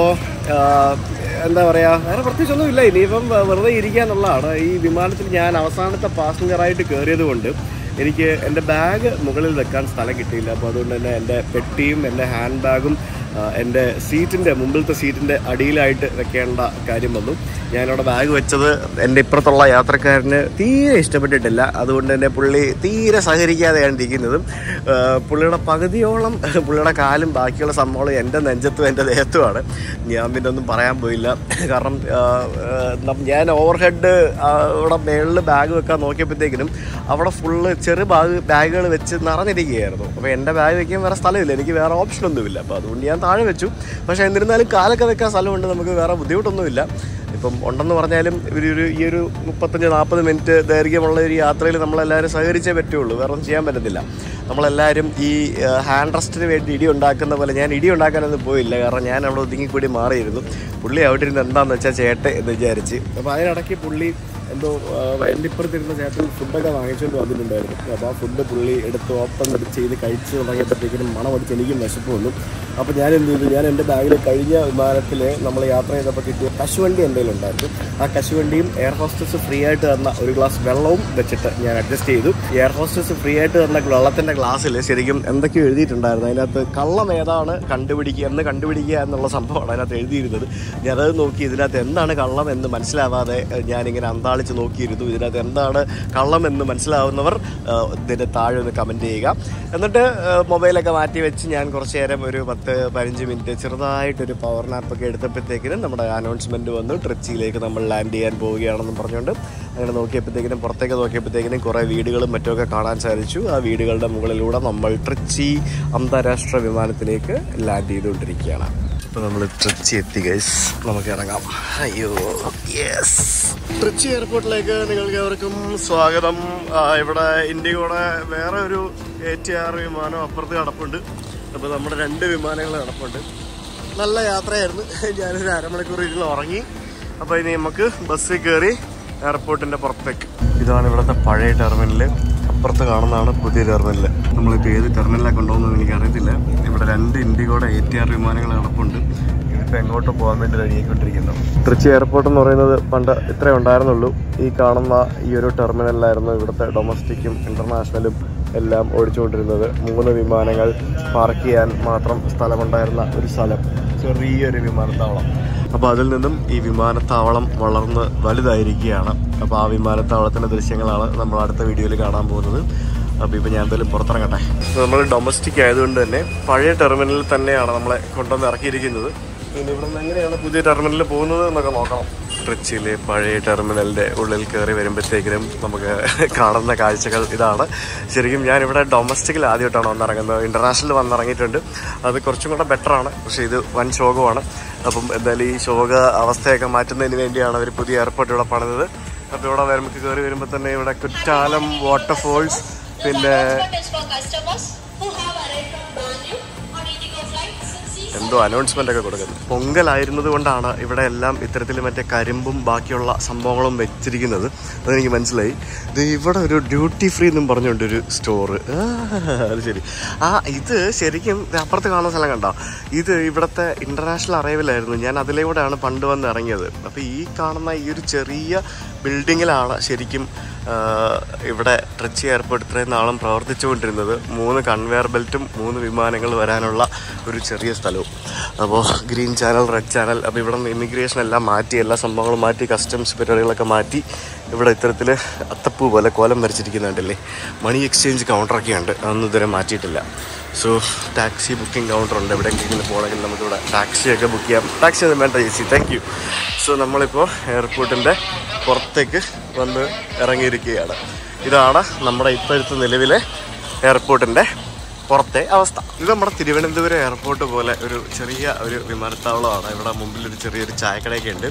എന്താ പറയുക വേറെ പ്രത്യേകിച്ചൊന്നും ഇല്ല ഇനിയിപ്പം വെ- വെറുതെ ഇരിക്കാനുള്ളതാണ് ഈ വിമാനത്തിൽ ഞാൻ അവസാനത്തെ പാസഞ്ചറായിട്ട് കയറിയത് കൊണ്ട് എനിക്ക് എൻ്റെ ബാഗ് മുകളിൽ വെക്കാൻ സ്ഥലം കിട്ടിയില്ല അപ്പോൾ അതുകൊണ്ട് തന്നെ എൻ്റെ പെട്ടിയും എൻ്റെ ഹാൻഡ് ബാഗും ആ, എൻ്റെ സീറ്റിൻ്റെ മുമ്പിലത്തെ സീറ്റിൻ്റെ അടിയിലായിട്ട് വെക്കേണ്ട കാര്യം വന്നു ഞാനവിടെ ബാഗ് വെച്ചത് എൻ്റെ ഇപ്പുറത്തുള്ള യാത്രക്കാരന് തീരെ ഇഷ്ടപ്പെട്ടിട്ടില്ല അതുകൊണ്ട് തന്നെ പുള്ളി തീരെ സഹകരിക്കാതെയാണ് ഇരിക്കുന്നതും ആ, പുള്ളിയുടെ പകുതിയോളം പുള്ളിയുടെ കാലും ബാക്കിയുള്ള സംഭവം എൻ്റെ നെഞ്ചത്തും എൻ്റെ ദേഹത്തുമാണ് ഞാൻ പിന്നെ ഒന്നും പറയാൻ പോയില്ല കാരണം ആ, ആ, നം- ഞാൻ ഓവർ ഹെഡ് അവിടെ മേളിൽ ബാഗ് വെക്കാൻ നോക്കിയപ്പോഴത്തേക്കിനും അവിടെ ഫുള്ള് ചെറു ബാഗ് ബാഗുകൾ വെച്ച് നിറഞ്ഞിരിക്കുകയായിരുന്നു അപ്പോൾ എൻ്റെ ബാഗ് വെക്കാൻ വേറെ സ്ഥലമില്ല എനിക്ക് വേറെ ഓപ്ഷനൊന്നുമില്ല അപ്പോൾ അതുകൊണ്ട് ഞാൻ താഴെ വെച്ചു പക്ഷേ എന്നിരുന്നാലും കാലൊക്കെ വെക്കാൻ സ്ഥലമുണ്ട് നമുക്ക് വേറെ ബുദ്ധിമുട്ടൊന്നുമില്ല ഇപ്പം ഉണ്ടെന്ന് പറഞ്ഞാലും ഒരു ഒരു ഈ ഒരു മുപ്പത്തഞ്ച് നാൽപ്പത് മിനിറ്റ് ദൈർഘ്യമുള്ള ഒരു യാത്രയിൽ നമ്മളെല്ലാവരും സഹകരിച്ചേ പറ്റുള്ളൂ വേറെ ഒന്നും ചെയ്യാൻ പറ്റത്തില്ല നമ്മളെല്ലാവരും ഈ ഹാൻഡ് റെസ്റ്റിന് വേണ്ടി ഇടി ഉണ്ടാക്കുന്ന പോലെ ഞാൻ ഇടി ഉണ്ടാക്കാനൊന്നും പോയില്ല കാരണം ഞാൻ അവിടെ ഒതുങ്ങിക്കൂടി മാറിയിരുന്നു പുള്ളി അവിടെ ഇരുന്ന് എന്താണെന്ന് വെച്ചാൽ ചേട്ടെ എന്ന് വിചാരിച്ച് അപ്പോൾ അതിനിടയ്ക്ക് പുള്ളി എന്തോ ആ, എൻ്റെ ഇപ്പുറത്തിരുന്ന ചേട്ടൻ ഫുഡൊക്കെ വാങ്ങിച്ചുകൊണ്ട് വന്നിട്ടുണ്ടായിരുന്നു അപ്പോൾ ആ ഫുഡ് പുള്ളി എടുത്ത് ഓപ്പൺ ചെയ്ത് കഴിച്ച് തുടങ്ങിയപ്പോഴത്തേക്കിനും മണം അടിച്ച് എനിക്കും വിശപ്പ് വന്നു അപ്പോൾ ഞാൻ എന്ത് ചെയ്തു ഞാൻ എൻ്റെ ബാഗിൽ കഴിഞ്ഞ വിമാനത്തിൽ നമ്മൾ യാത്ര ചെയ്തപ്പോൾ കിട്ടിയ കശുവണ്ടി എന്തെങ്കിലും ഉണ്ടായിരുന്നു ആ കശുവണ്ടിയും എയർ ഹോസ്റ്റസ് ഫ്രീ ആയിട്ട് തന്ന ഒരു ഗ്ലാസ് വെള്ളവും വെച്ചിട്ട് ഞാൻ അഡ്ജസ്റ്റ് ചെയ്തു ഈ എയർ ഹോസ്റ്റസ് ഫ്രീ ആയിട്ട് തന്ന വെള്ളത്തിൻ്റെ ഗ്ലാസ്സിൽ ശരിക്കും എന്തൊക്കെയോ എഴുതിയിട്ടുണ്ടായിരുന്നു അതിനകത്ത് കള്ളം ഏതാണ് കണ്ടുപിടിക്കുക എന്ന് കണ്ടുപിടിക്കുക എന്നുള്ള സംഭവമാണ് അതിനകത്ത് എഴുതിയിരുന്നത് ഞാനത് നോക്കി ഇതിനകത്ത് എന്താണ് കള്ളം എന്ന് മനസ്സിലാവാതെ ഏഹ്, ഞാനിങ്ങനെ അന്താളിച്ച് നോക്കിയിരുന്നു ഇതിനകത്ത് എന്താണ് കള്ളം എന്ന് മനസ്സിലാവുന്നവർ ഏഹ്, ഇതിൻ്റെ താഴെ ഒന്ന് കമൻറ്റ് ചെയ്യുക എന്നിട്ട് ഏഹ്, മൊബൈലൊക്കെ മാറ്റി വെച്ച് ഞാൻ കുറച്ച് നേരം ഒരു പത്ത് പതിനഞ്ച് മിനിറ്റ് ചെറുതായിട്ടൊരു പവർ നാപ്പൊക്കെ എടുത്തപ്പോഴത്തേക്കിനും നമ്മുടെ അനൗൺസ്മെൻറ്റ് വന്നു ട്രിച്ചിയിലേക്ക് നമ്മൾ ലാൻഡ് ചെയ്യാൻ പോവുകയാണെന്നും പറഞ്ഞുകൊണ്ട് അങ്ങനെ നോക്കിയപ്പോഴത്തേക്കിനും പുറത്തേക്ക് നോക്കിയപ്പോഴത്തേക്കിനും കുറേ വീടുകളും മറ്റുമൊക്കെ കാണാൻ സാധിച്ചു ആ വീടുകളുടെ മുകളിലൂടെ നമ്മൾ ട്രിച്ചി അന്താരാഷ്ട്ര വിമാനത്തിലേക്ക് ലാൻഡ് ചെയ്തുകൊണ്ടിരിക്കുകയാണ് ഇപ്പോൾ നമ്മൾ ട്രിച്ചി എത്തി ഗൈസ് നമുക്ക് ഇറങ്ങാം അയ്യോ യെസ് ട്രിച്ചി എയർപോർട്ടിലേക്ക് നിങ്ങൾക്ക് ഏവർക്കും സ്വാഗതം ആ, ഇവിടെ ഇന്ത്യയുടെ വേറെ ഒരു എ ടി ആർ വിമാനം അപ്പുറത്ത് കിടപ്പുണ്ട് അപ്പോൾ നമ്മുടെ രണ്ട് വിമാനങ്ങൾ കിടപ്പുണ്ട് നല്ല യാത്രയായിരുന്നു ഞാനൊരു അരമണിക്കൂർ ഇരുന്ന് ഉറങ്ങി അപ്പോൾ ഇനി നമുക്ക് ബസ്സിൽ കയറി എയർപോർട്ടിൻ്റെ പുറത്തേക്ക് ഇതാണ് ഇവിടുത്തെ പഴയ ടെർമിനൽ അപ്പുറത്ത് കാണുന്നതാണ് പുതിയ ടെർമിനൽ നമ്മളിപ്പോൾ ഏത് ടെർമിനലാണ് കൊണ്ടുപോകുന്നത് എനിക്കറിയത്തില്ല ഇവിടെ രണ്ട് ഇൻഡിഗോയുടെ എ ടി ആർ വിമാനങ്ങൾ കിടപ്പുണ്ട് ഇതിപ്പോൾ എങ്ങോട്ട് പോകാൻ വേണ്ടി റെഡിയായിക്കൊണ്ടിരിക്കുന്നു ട്രിച്ചി എയർപോർട്ട് എന്ന് പറയുന്നത് പണ്ട് ഇത്രേ ഉണ്ടായിരുന്നുള്ളൂ ഈ കാണുന്ന ഈ ഒരു ടെർമിനലിലായിരുന്നു ഇവിടുത്തെ ഡൊമസ്റ്റിക്കും ഇന്റർനാഷണലും എല്ലാം ഓടിച്ചുകൊണ്ടിരുന്നത് മൂന്ന് വിമാനങ്ങൾ പാർക്ക് ചെയ്യാൻ മാത്രം സ്ഥലമുണ്ടായിരുന്ന ഒരു സ്ഥലം ചെറിയൊരു വിമാനത്താവളം അപ്പോൾ അതിൽ നിന്നും ഈ വിമാനത്താവളം വളർന്ന് വലുതായിരിക്കുകയാണ് അപ്പോൾ ആ വിമാനത്താവളത്തിൻ്റെ ദൃശ്യങ്ങളാണ് നമ്മൾ അടുത്ത വീഡിയോയിൽ കാണാൻ പോകുന്നത് അപ്പോൾ ഇപ്പോൾ ഞാൻ എന്തായാലും പുറത്തിറങ്ങട്ടെ നമ്മൾ ഡൊമസ്റ്റിക് ആയതുകൊണ്ട് തന്നെ പഴയ ടെർമിനലിൽ തന്നെയാണ് നമ്മളെ കൊണ്ടുവന്ന് ഇറക്കിയിരിക്കുന്നത് പിന്നെ ഇവിടെ നിന്ന് എങ്ങനെയാണ് പുതിയ ടെർമിനലിൽ പോകുന്നത് എന്നൊക്കെ നോക്കണം ട്രിച്ചിയിലെ പഴയ ടെർമിനലിൻ്റെ ഉള്ളിൽ കയറി വരുമ്പോഴത്തേക്കിനും നമുക്ക് കാണുന്ന കാഴ്ചകൾ ഇതാണ് ശരിക്കും ഞാനിവിടെ ഡൊമസ്റ്റിക്കിൽ ആദ്യമായിട്ടാണ് വന്നിറങ്ങുന്നത് ഇൻ്റർനാഷണൽ വന്നിറങ്ങിയിട്ടുണ്ട് അത് കുറച്ചും കൂടെ ബെറ്ററാണ് പക്ഷേ ഇത് വൻ ശോകമാണ് അപ്പം എന്തായാലും ഈ ശോക അവസ്ഥയൊക്കെ മാറ്റുന്നതിന് വേണ്ടിയാണ് അവർ പുതിയ എയർപോർട്ട് ഇവിടെ പണിതത് അപ്പോൾ ഇവിടെ നമുക്ക് കയറി വരുമ്പോൾ തന്നെ ഇവിടെ കുറ്റാലം വാട്ടർഫോൾസ് പിന്നെ is for customers who have arrived from Bangalore on Indigo flight 6 എന്തോ അനൗൺസ്മെന്റ് ഒക്കെ കൊടുക്കുന്നത് പൊങ്കലായിരുന്നത് കൊണ്ടാണ് ഇവിടെ എല്ലാം ഇത്തരത്തിൽ മറ്റേ കരിമ്പും ബാക്കിയുള്ള സംഭവങ്ങളും വെച്ചിരിക്കുന്നത് അതെനിക്ക് മനസ്സിലായി ഇത് ഇവിടെ ഒരു ഡ്യൂട്ടി ഫ്രീ എന്നും പറഞ്ഞുകൊണ്ട് ഒരു സ്റ്റോറ് അത് ശരി ആ ഇത് ശരിക്കും ദേ അപ്പുറത്ത് കാണുന്ന സ്ഥലം കണ്ടോ ഇത് ഇവിടുത്തെ ഇന്റർനാഷണൽ അറൈവലായിരുന്നു ഞാൻ അതിലൂടെയാണ് പണ്ട് വന്ന് ഇറങ്ങിയത് അപ്പോൾ ഈ കാണുന്ന ഈ ഒരു ചെറിയ ബിൽഡിങ്ങിലാണ് ശരിക്കും ആ, ഇവിടെ ട്രിച്ചി എയർപോർട്ട് ഇത്രയും നാളും പ്രവർത്തിച്ചുകൊണ്ടിരുന്നത് മൂന്ന് കൺവെയർ ബെൽറ്റും മൂന്ന് വിമാനങ്ങൾ വരാനുള്ള ഒരു ചെറിയ സ്ഥലവും അപ്പോൾ ഗ്രീൻ ചാനൽ റെഡ് ചാനൽ അപ്പോൾ ഇവിടെ നിന്ന് ഇമിഗ്രേഷൻ എല്ലാം മാറ്റി എല്ലാ സംഭവങ്ങളും മാറ്റി കസ്റ്റംസ് പരിപാടികളൊക്കെ മാറ്റി ഇവിടെ ഇത്തരത്തിൽ അത്തപ്പൂ പോലെ കോലം വരച്ചിരിക്കുന്നുണ്ടല്ലേ മണി എക്സ്ചേഞ്ച് കൗണ്ടറൊക്കെ ഉണ്ട് അതൊന്നും ഇതുവരെ മാറ്റിയിട്ടില്ല സോ ടാക്സി ബുക്കിംഗ് കൗണ്ടർ ഉണ്ട് എവിടെയെങ്കിലും പോകണമെങ്കിൽ നമുക്കിവിടെ ടാക്സിയൊക്കെ ബുക്ക് ചെയ്യാം ടാക്സി ഒന്നും വേണ്ട ചേച്ചി താങ്ക് യു സോ നമ്മളിപ്പോൾ എയർപോർട്ടിൻ്റെ പുറത്തേക്ക് വന്ന് ഇറങ്ങിയിരിക്കുകയാണ് ഇതാണ് നമ്മുടെ ഇപ്പോഴത്തെ നിലവിലെ എയർപോർട്ടിൻ്റെ പുറത്തെ അവസ്ഥ ഇത് നമ്മുടെ തിരുവനന്തപുരം എയർപോർട്ട് പോലെ ഒരു ചെറിയ ഒരു വിമാനത്താവളമാണ് ഇവിടെ മുമ്പിൽ ഒരു ചെറിയൊരു ചായക്കടയൊക്കെ ഉണ്ട്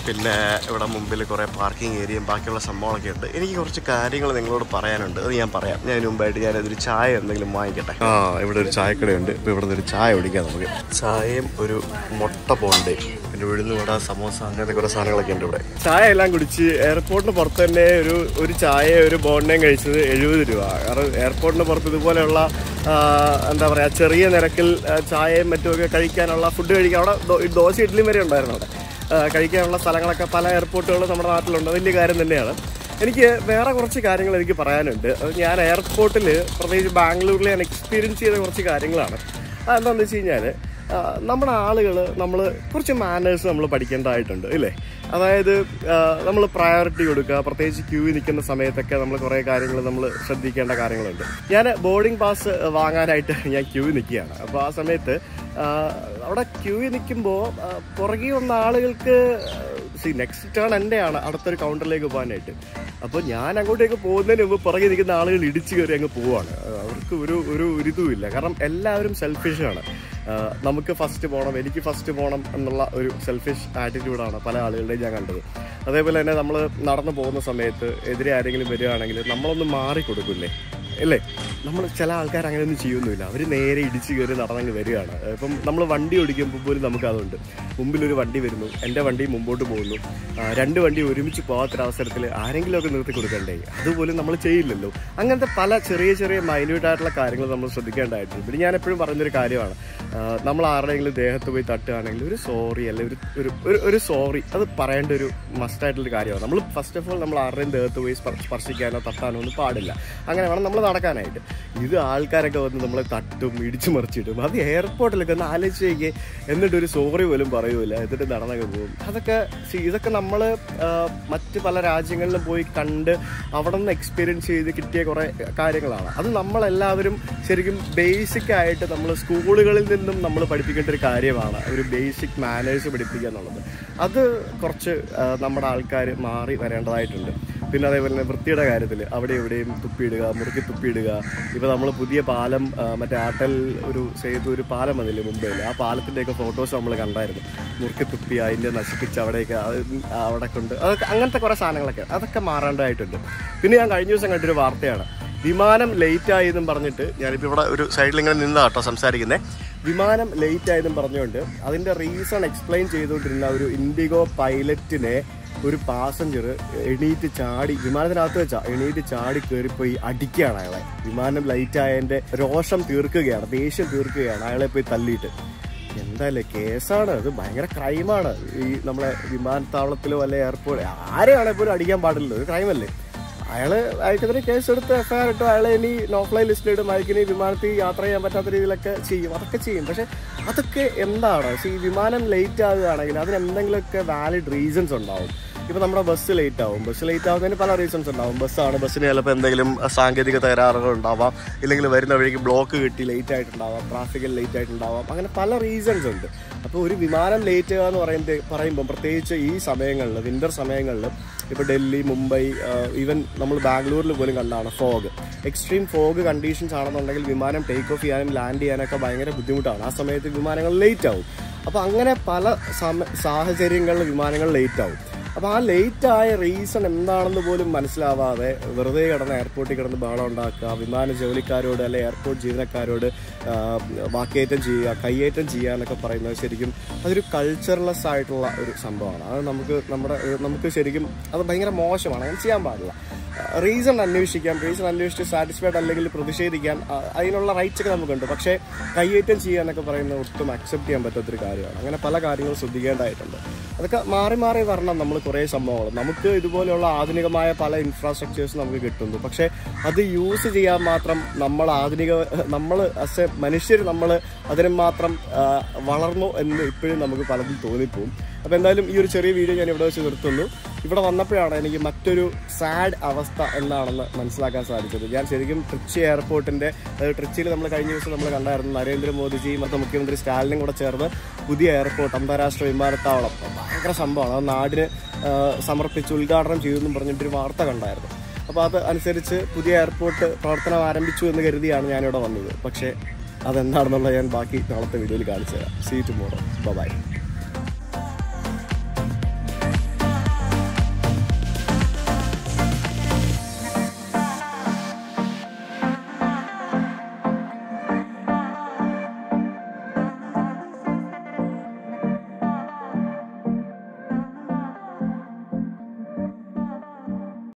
പിന്നെ ഇവിടെ മുമ്പിൽ കുറേ പാർക്കിംഗ് ഏരിയയും ബാക്കിയുള്ള സംഭവങ്ങളൊക്കെ ഉണ്ട് എനിക്ക് കുറച്ച് കാര്യങ്ങൾ നിങ്ങളോട് പറയാനുണ്ട് അത് ഞാൻ പറയാം ഞാൻ ഇതിന് മുമ്പായിട്ട് ഞാൻ ഒരു ചായ എന്തെങ്കിലും വാങ്ങിക്കട്ടെ ആ ഇവിടെ ഒരു ചായക്കടയുണ്ട് ഇപ്പോൾ ഇവിടെ നിന്ന് ഒരു ചായ കുടിക്കാം നമുക്ക് ചായയും ഒരു മുട്ട പോണ്ടേ പിന്നെ ഉഴുന്ന് വട സമോസ അങ്ങനത്തെ കുറേ സാധനങ്ങളൊക്കെ ഉണ്ട് ഇവിടെ ചായ എല്ലാം കുടിച്ച് എയർപോർട്ടിന് പുറത്ത് തന്നെ ഒരു ഒരു ചായ ഒരു ബോണ്ടയും കഴിച്ചത് എഴുപത് രൂപ കാരണം എയർപോർട്ടിന് പുറത്ത് ഇതുപോലെയുള്ള ആ, എന്താ പറയുക ചെറിയ നിരക്കിൽ ആ, ചായയും മറ്റുമൊക്കെ കഴിക്കാനുള്ള ഫുഡ് കഴിക്കാൻ അവിടെ ദോ- ദോശ ഇഡ്ഡലിയും വരെ ഉണ്ടായിരുന്നു അവിടെ ആ, കഴിക്കാനുള്ള സ്ഥലങ്ങളൊക്കെ പല എയർപോർട്ടുകളും നമ്മുടെ നാട്ടിലുണ്ട് വലിയ കാര്യം തന്നെയാണ് എനിക്ക് വേറെ കുറച്ച് കാര്യങ്ങൾ എനിക്ക് പറയാനുണ്ട് അത് ഞാൻ എയർപോർട്ടിൽ പ്രത്യേകിച്ച് ബാംഗ്ലൂരിൽ ഞാൻ എക്സ്പീരിയൻസ് ചെയ്ത കുറച്ച് കാര്യങ്ങളാണ് അതെന്താണെന്ന് വെച്ച് കഴിഞ്ഞാൽ നമ്മുടെ ആളുകൾ നമ്മൾ കുറച്ച് മാനേഴ്സ് നമ്മൾ പഠിക്കേണ്ടതായിട്ടുണ്ട് ഇല്ലേ അതായത് നമ്മൾ പ്രയോറിറ്റി കൊടുക്കുക പ്രത്യേകിച്ച് ക്യൂ നിൽക്കുന്ന സമയത്തൊക്കെ നമ്മൾ കുറേ കാര്യങ്ങൾ നമ്മൾ ശ്രദ്ധിക്കേണ്ട കാര്യങ്ങളുണ്ട് ഞാൻ ബോർഡിംഗ് പാസ് വാങ്ങാനായിട്ട് ഞാൻ ക്യൂ നിൽക്കുകയാണ് അപ്പോൾ ആ സമയത്ത് ആ, അവിടെ ക്യൂ നിൽക്കുമ്പോൾ പുറകെ വന്ന ആളുകൾക്ക് സി നെക്സ്റ്റ് ടേൺ എൻ്റെയാണ് അടുത്തൊരു കൗണ്ടറിലേക്ക് പോകാനായിട്ട് അപ്പോൾ ഞാൻ അങ്ങോട്ടേക്ക് പോകുന്നതിന് മുമ്പ് പുറകെ നിൽക്കുന്ന ആളുകൾ ഇടിച്ചു കയറി അങ്ങ് പോവാണ് ആ, അവർക്ക് ഒരു ഒരു ഒരിതുമില്ല കാരണം എല്ലാവരും സെൽഫിഷാണ് നമുക്ക് ഫസ്റ്റ് പോകണം എനിക്ക് ഫസ്റ്റ് പോകണം എന്നുള്ള ഒരു സെൽഫിഷ് ആറ്റിറ്റ്യൂഡാണ് പല ആളുകളുടെയും ഞാൻ കണ്ടത് അതേപോലെ തന്നെ നമ്മൾ നടന്നു പോകുന്ന സമയത്ത് എതിരെ ആരെങ്കിലും വരികയാണെങ്കിൽ നമ്മളൊന്ന് മാറി കൊടുക്കില്ലേ അല്ലേ നമ്മൾ ചില ആൾക്കാർ അങ്ങനെയൊന്നും ചെയ്യൊന്നുമില്ല അവർ നേരെ ഇടിച്ച് കയറി നടന്നങ്ങ് വരികയാണ് ഇപ്പം നമ്മൾ വണ്ടി ഓടിക്കുമ്പോൾ പോലും നമുക്ക് അതുണ്ട് മുമ്പിലൊരു വണ്ടി വരുന്നു എൻ്റെ വണ്ടി മുമ്പോട്ട് പോകുന്നു ആ, രണ്ട് വണ്ടി ഒരുമിച്ച് പോകാത്തൊരവസരത്തിൽ ആരെങ്കിലുമൊക്കെ നിർത്തി കൊടുക്കണ്ടേ അതുപോലും നമ്മൾ ചെയ്യില്ലല്ലോ അങ്ങനത്തെ പല ചെറിയ ചെറിയ മൈന്യൂട്ട് ആയിട്ടുള്ള കാര്യങ്ങൾ നമ്മൾ ശ്രദ്ധിക്കേണ്ടതായിട്ടുണ്ട് പിന്നെ ഞാൻ എപ്പോഴും പറയുന്നൊരു കാര്യമാണ് ആ, നമ്മൾ ആരുടെയെങ്കിലും ദേഹത്ത് പോയി തട്ടുകയാണെങ്കിൽ ഒരു സോറി അല്ലെ ഒരു ഒരു ഒരു- ഒരു സോറി അത് പറയേണ്ട ഒരു മസ്റ്റായിട്ടുള്ളൊരു കാര്യമാണ് നമ്മൾ ഫസ്റ്റ് ഓഫ് ഓൾ നമ്മൾ ആരുടെയും ദേഹത്ത് പോയി സ്പർ- സ്പർശിക്കാനോ തട്ടാനോ ഒന്നും പാടില്ല അങ്ങനെ വേണം നമ്മൾ നടക്കാനായിട്ട് ഇത് ആൾക്കാരൊക്കെ വന്ന് നമ്മളെ തട്ടും ഇടിച്ചു മറിച്ചിടും അത് എയർപോർട്ടിലൊക്കെ ഒന്ന് ആലോചിച്ച് നോക്കിയേ എന്നിട്ട് ഒരു സോറി പോലും പറയൂല എന്നിട്ട് നടന്നൊക്കെ പോകും അതൊക്കെ see, ഇതൊക്കെ നമ്മൾ മറ്റ് പല രാജ്യങ്ങളിലും പോയി കണ്ട് അവിടെ നിന്ന് എക്സ്പീരിയൻസ് ചെയ്ത് കിട്ടിയ കുറേ കാര്യങ്ങളാണ് അത് നമ്മളെല്ലാവരും ശരിക്കും ബേസിക് ആയിട്ട് നമ്മൾ സ്കൂളുകളിൽ നിന്നും നമ്മൾ പഠിപ്പിക്കേണ്ട ഒരു കാര്യമാണ് ഒരു ബേസിക് മാനേഴ്സ് പഠിപ്പിക്കുക എന്നുള്ളത് അത് കുറച്ച് ആ, നമ്മുടെ ആൾക്കാർ മാറി വരേണ്ടതായിട്ടുണ്ട് പിന്നെ അതേപോലെ തന്നെ വൃത്തിയുടെ കാര്യത്തിൽ അവിടെ എവിടെയും തുപ്പിയിടുക മുറുക്കി തുപ്പിയിടുക ഇപ്പോൾ നമ്മൾ പുതിയ പാലം ആ, മറ്റേ ആട്ടൽ ഒരു സേതു ഒരു പാലം വന്നില്ലേ മുംബൈയിൽ ആ പാലത്തിൻ്റെയൊക്കെ ഫോട്ടോസ് നമ്മൾ കണ്ടായിരുന്നു മുറുക്കി തുപ്പി അതിൻ്റെ നശിപ്പിച്ച് അവിടെയൊക്കെ അത് അവിടെ കൊണ്ട് അതൊക്കെ അങ്ങനത്തെ കുറേ സാധനങ്ങളൊക്കെ അതൊക്കെ മാറേണ്ടതായിട്ടുണ്ട് പിന്നെ ഞാൻ കഴിഞ്ഞ ദിവസം കണ്ടൊരു വാർത്തയാണ് വിമാനം ലേറ്റ് ആയെന്നും പറഞ്ഞിട്ട് ഞാനിപ്പോൾ ഇവിടെ ഒരു സൈഡിൽ ഇങ്ങനെ നിന്നാ കേട്ടോ സംസാരിക്കുന്നത് വിമാനം ലേറ്റ് ആയതെന്നും പറഞ്ഞുകൊണ്ട് അതിൻ്റെ റീസൺ എക്സ്പ്ലെയിൻ ചെയ്തുകൊണ്ടിരുന്ന ഒരു ഇൻഡിഗോ പൈലറ്റിനെ ഒരു പാസഞ്ചർ എണീറ്റ് ചാടി വിമാനത്തിനകത്ത് വെച്ചാ എണീറ്റ് ചാടി കയറിപ്പോയി അടിക്കുകയാണ് അയാളെ വിമാനം ലൈറ്റ് ആയതിന്റെ രോഷം തീർക്കുകയാണ് ദേഷ്യം തീർക്കുകയാണ് അയാളെ പോയി തല്ലിയിട്ട് എന്തായാലും കേസാണ് അത് ഭയങ്കര ക്രൈമാണ് ഈ നമ്മളെ വിമാനത്താവളത്തിലോ അല്ലെ എയർപോർട്ട് ആരെയാണെ പോലും അടിക്കാൻ പാടില്ലല്ലോ ഇത് ക്രൈമല്ലേ അയാള് അയാൾക്കെതിരെ കേസ് എടുത്ത് എഫ്ഐആർ ഇട്ടു അയാളെ ഇനി നോഫ്ലൈൻ ലിസ്റ്റിലിടും അയാൾക്കിനി വിമാനത്തിൽ യാത്ര ചെയ്യാൻ പറ്റാത്ത രീതിയിലൊക്കെ ചെയ്യും അതൊക്കെ ചെയ്യും പക്ഷെ അതൊക്കെ എന്താണ് ഈ വിമാനം ലേറ്റ് ആകുകയാണെങ്കിൽ അതിന് എന്തെങ്കിലുമൊക്കെ വാലിഡ് റീസൺസ് ഉണ്ടാവും ഇപ്പൊ നമ്മുടെ ബസ് ലേറ്റ് ആവും ബസ് ലേറ്റ് ആവുന്നതിന് പല റീസൺസ് ഉണ്ടാവും ബസ്സാണ് ബസ്സിന് ചിലപ്പോൾ എന്തെങ്കിലും സാങ്കേതിക തകരാറുകൾ ഉണ്ടാവാം ഇല്ലെങ്കിൽ വരുന്ന വഴിക്ക് ബ്ലോക്ക് കിട്ടി ലേറ്റ് ആയിട്ടുണ്ടാവാം ട്രാഫിക്കിൽ ലേറ്റ് ആയിട്ടുണ്ടാവാം അങ്ങനെ പല റീസൺസ് ഉണ്ട് അപ്പോൾ ഒരു വിമാനം ലേറ്റ് ആകുക എന്ന് പറയുന്നത് പറയുമ്പോൾ പ്രത്യേകിച്ച് ഈ സമയങ്ങളിൽ വിന്റർ സമയങ്ങളിൽ ഇപ്പോൾ ഡൽഹി മുംബൈ ഈവൻ നമ്മൾ ബാംഗ്ലൂരിൽ പോലും കണ്ടാണ് ഫോഗ് എക്സ്ട്രീം ഫോഗ് കണ്ടീഷൻസ് ആണെന്നുണ്ടെങ്കിൽ വിമാനം ടേക്ക് ഓഫ് ചെയ്യാനും ലാൻഡ് ചെയ്യാനൊക്കെ ഭയങ്കര ബുദ്ധിമുട്ടാണ് ആ സമയത്ത് വിമാനങ്ങൾ ലേറ്റ് ആവും അപ്പോൾ അങ്ങനെ പല സമ സാഹചര്യങ്ങളിൽ വിമാനങ്ങൾ ലേറ്റ് ആവും അപ്പോൾ ആ ലേറ്റ് ആയ റീസൺ എന്താണെന്ന് പോലും മനസ്സിലാവാതെ വെറുതെ കിടന്ന് എയർപോർട്ടിൽ കിടന്ന് ബഹളം ഉണ്ടാക്കുക വിമാന ജോലിക്കാരോട് അല്ലെ എയർപോർട്ട് ജീവനക്കാരോട് ആ, വാക്കേറ്റം ചെയ്യുക കയ്യേറ്റം ചെയ്യുക എന്നൊക്കെ പറയുന്നത് ശരിക്കും അതൊരു കൾച്ചർലെസ് ആയിട്ടുള്ള ഒരു സംഭവമാണ് അത് നമുക്ക് നമ്മുടെ നമുക്ക് ശരിക്കും അത് ഭയങ്കര മോശമാണ് അങ്ങനെ ചെയ്യാൻ പാടില്ല റീസൺ അന്വേഷിക്കാം റീസൺ അന്വേഷിച്ച് സാറ്റിസ്ഫൈഡ് അല്ലെങ്കിൽ പ്രതിഷേധിക്കാൻ ആ, അതിനുള്ള റൈറ്റ്സ് ഒക്കെ നമുക്കുണ്ട് പക്ഷേ കയ്യേറ്റം ചെയ്യുക എന്നൊക്കെ പറയുന്നത് ഒട്ടും അക്സെപ്റ്റ് ചെയ്യാൻ പറ്റാത്തൊരു കാര്യമാണ് അങ്ങനെ പല കാര്യങ്ങളും ശ്രദ്ധിക്കേണ്ടതായിട്ടുണ്ട് അതൊക്കെ മാറി മാറി വരണം നമ്മൾ കുറേ സംഭവങ്ങൾ നമുക്ക് ഇതുപോലെയുള്ള ആധുനികമായ പല ഇൻഫ്രാസ്ട്രക്ചേഴ്സ് നമുക്ക് കിട്ടുന്നു പക്ഷേ അത് യൂസ് ചെയ്യാൻ മാത്രം നമ്മൾ ആധുനിക നമ്മൾ ആസ് എ മനുഷ്യർ നമ്മൾ അതിന് മാത്രം ആ, വളർന്നു എന്ന് ഇപ്പോഴും നമുക്ക് പലതും തോന്നിപ്പോവും അപ്പോൾ എന്തായാലും ഈ ഒരു ചെറിയ വീഡിയോ ഞാൻ ഇവിടെ വെച്ച് നിർത്തുന്നു ഇവിടെ വന്നപ്പോഴാണ് എനിക്ക് മറ്റൊരു സാഡ് അവസ്ഥ എന്താണെന്ന് മനസ്സിലാക്കാൻ സാധിച്ചത് ഞാൻ ശരിക്കും ട്രിച്ചി എയർപോർട്ടിൻ്റെ അതായത് ട്രിച്ചിയിൽ നമ്മൾ കഴിഞ്ഞ ദിവസം നമ്മൾ കണ്ടായിരുന്നു നരേന്ദ്രമോദിജി മറ്റു മുഖ്യമന്ത്രി സ്റ്റാലിനും കൂടെ ചേർന്ന് പുതിയ എയർപോർട്ട് അന്താരാഷ്ട്ര വിമാനത്താവളം ഭയങ്കര സംഭവമാണ് അത് നാടിന് ആ, സമർപ്പിച്ച് ഉദ്ഘാടനം ചെയ്തെന്നും പറഞ്ഞിട്ടൊരു വാർത്ത കണ്ടായിരുന്നു അപ്പോൾ അത് അനുസരിച്ച് പുതിയ എയർപോർട്ട് പ്രവർത്തനം ആരംഭിച്ചു എന്ന് കരുതിയാണ് ഞാനിവിടെ വന്നത് പക്ഷേ അതെന്താണെന്നുള്ളത് ഞാൻ ബാക്കി നാളത്തെ വീഡിയോയിൽ കാണിച്ചു തരാം സീ ടുമോറോ ബൈ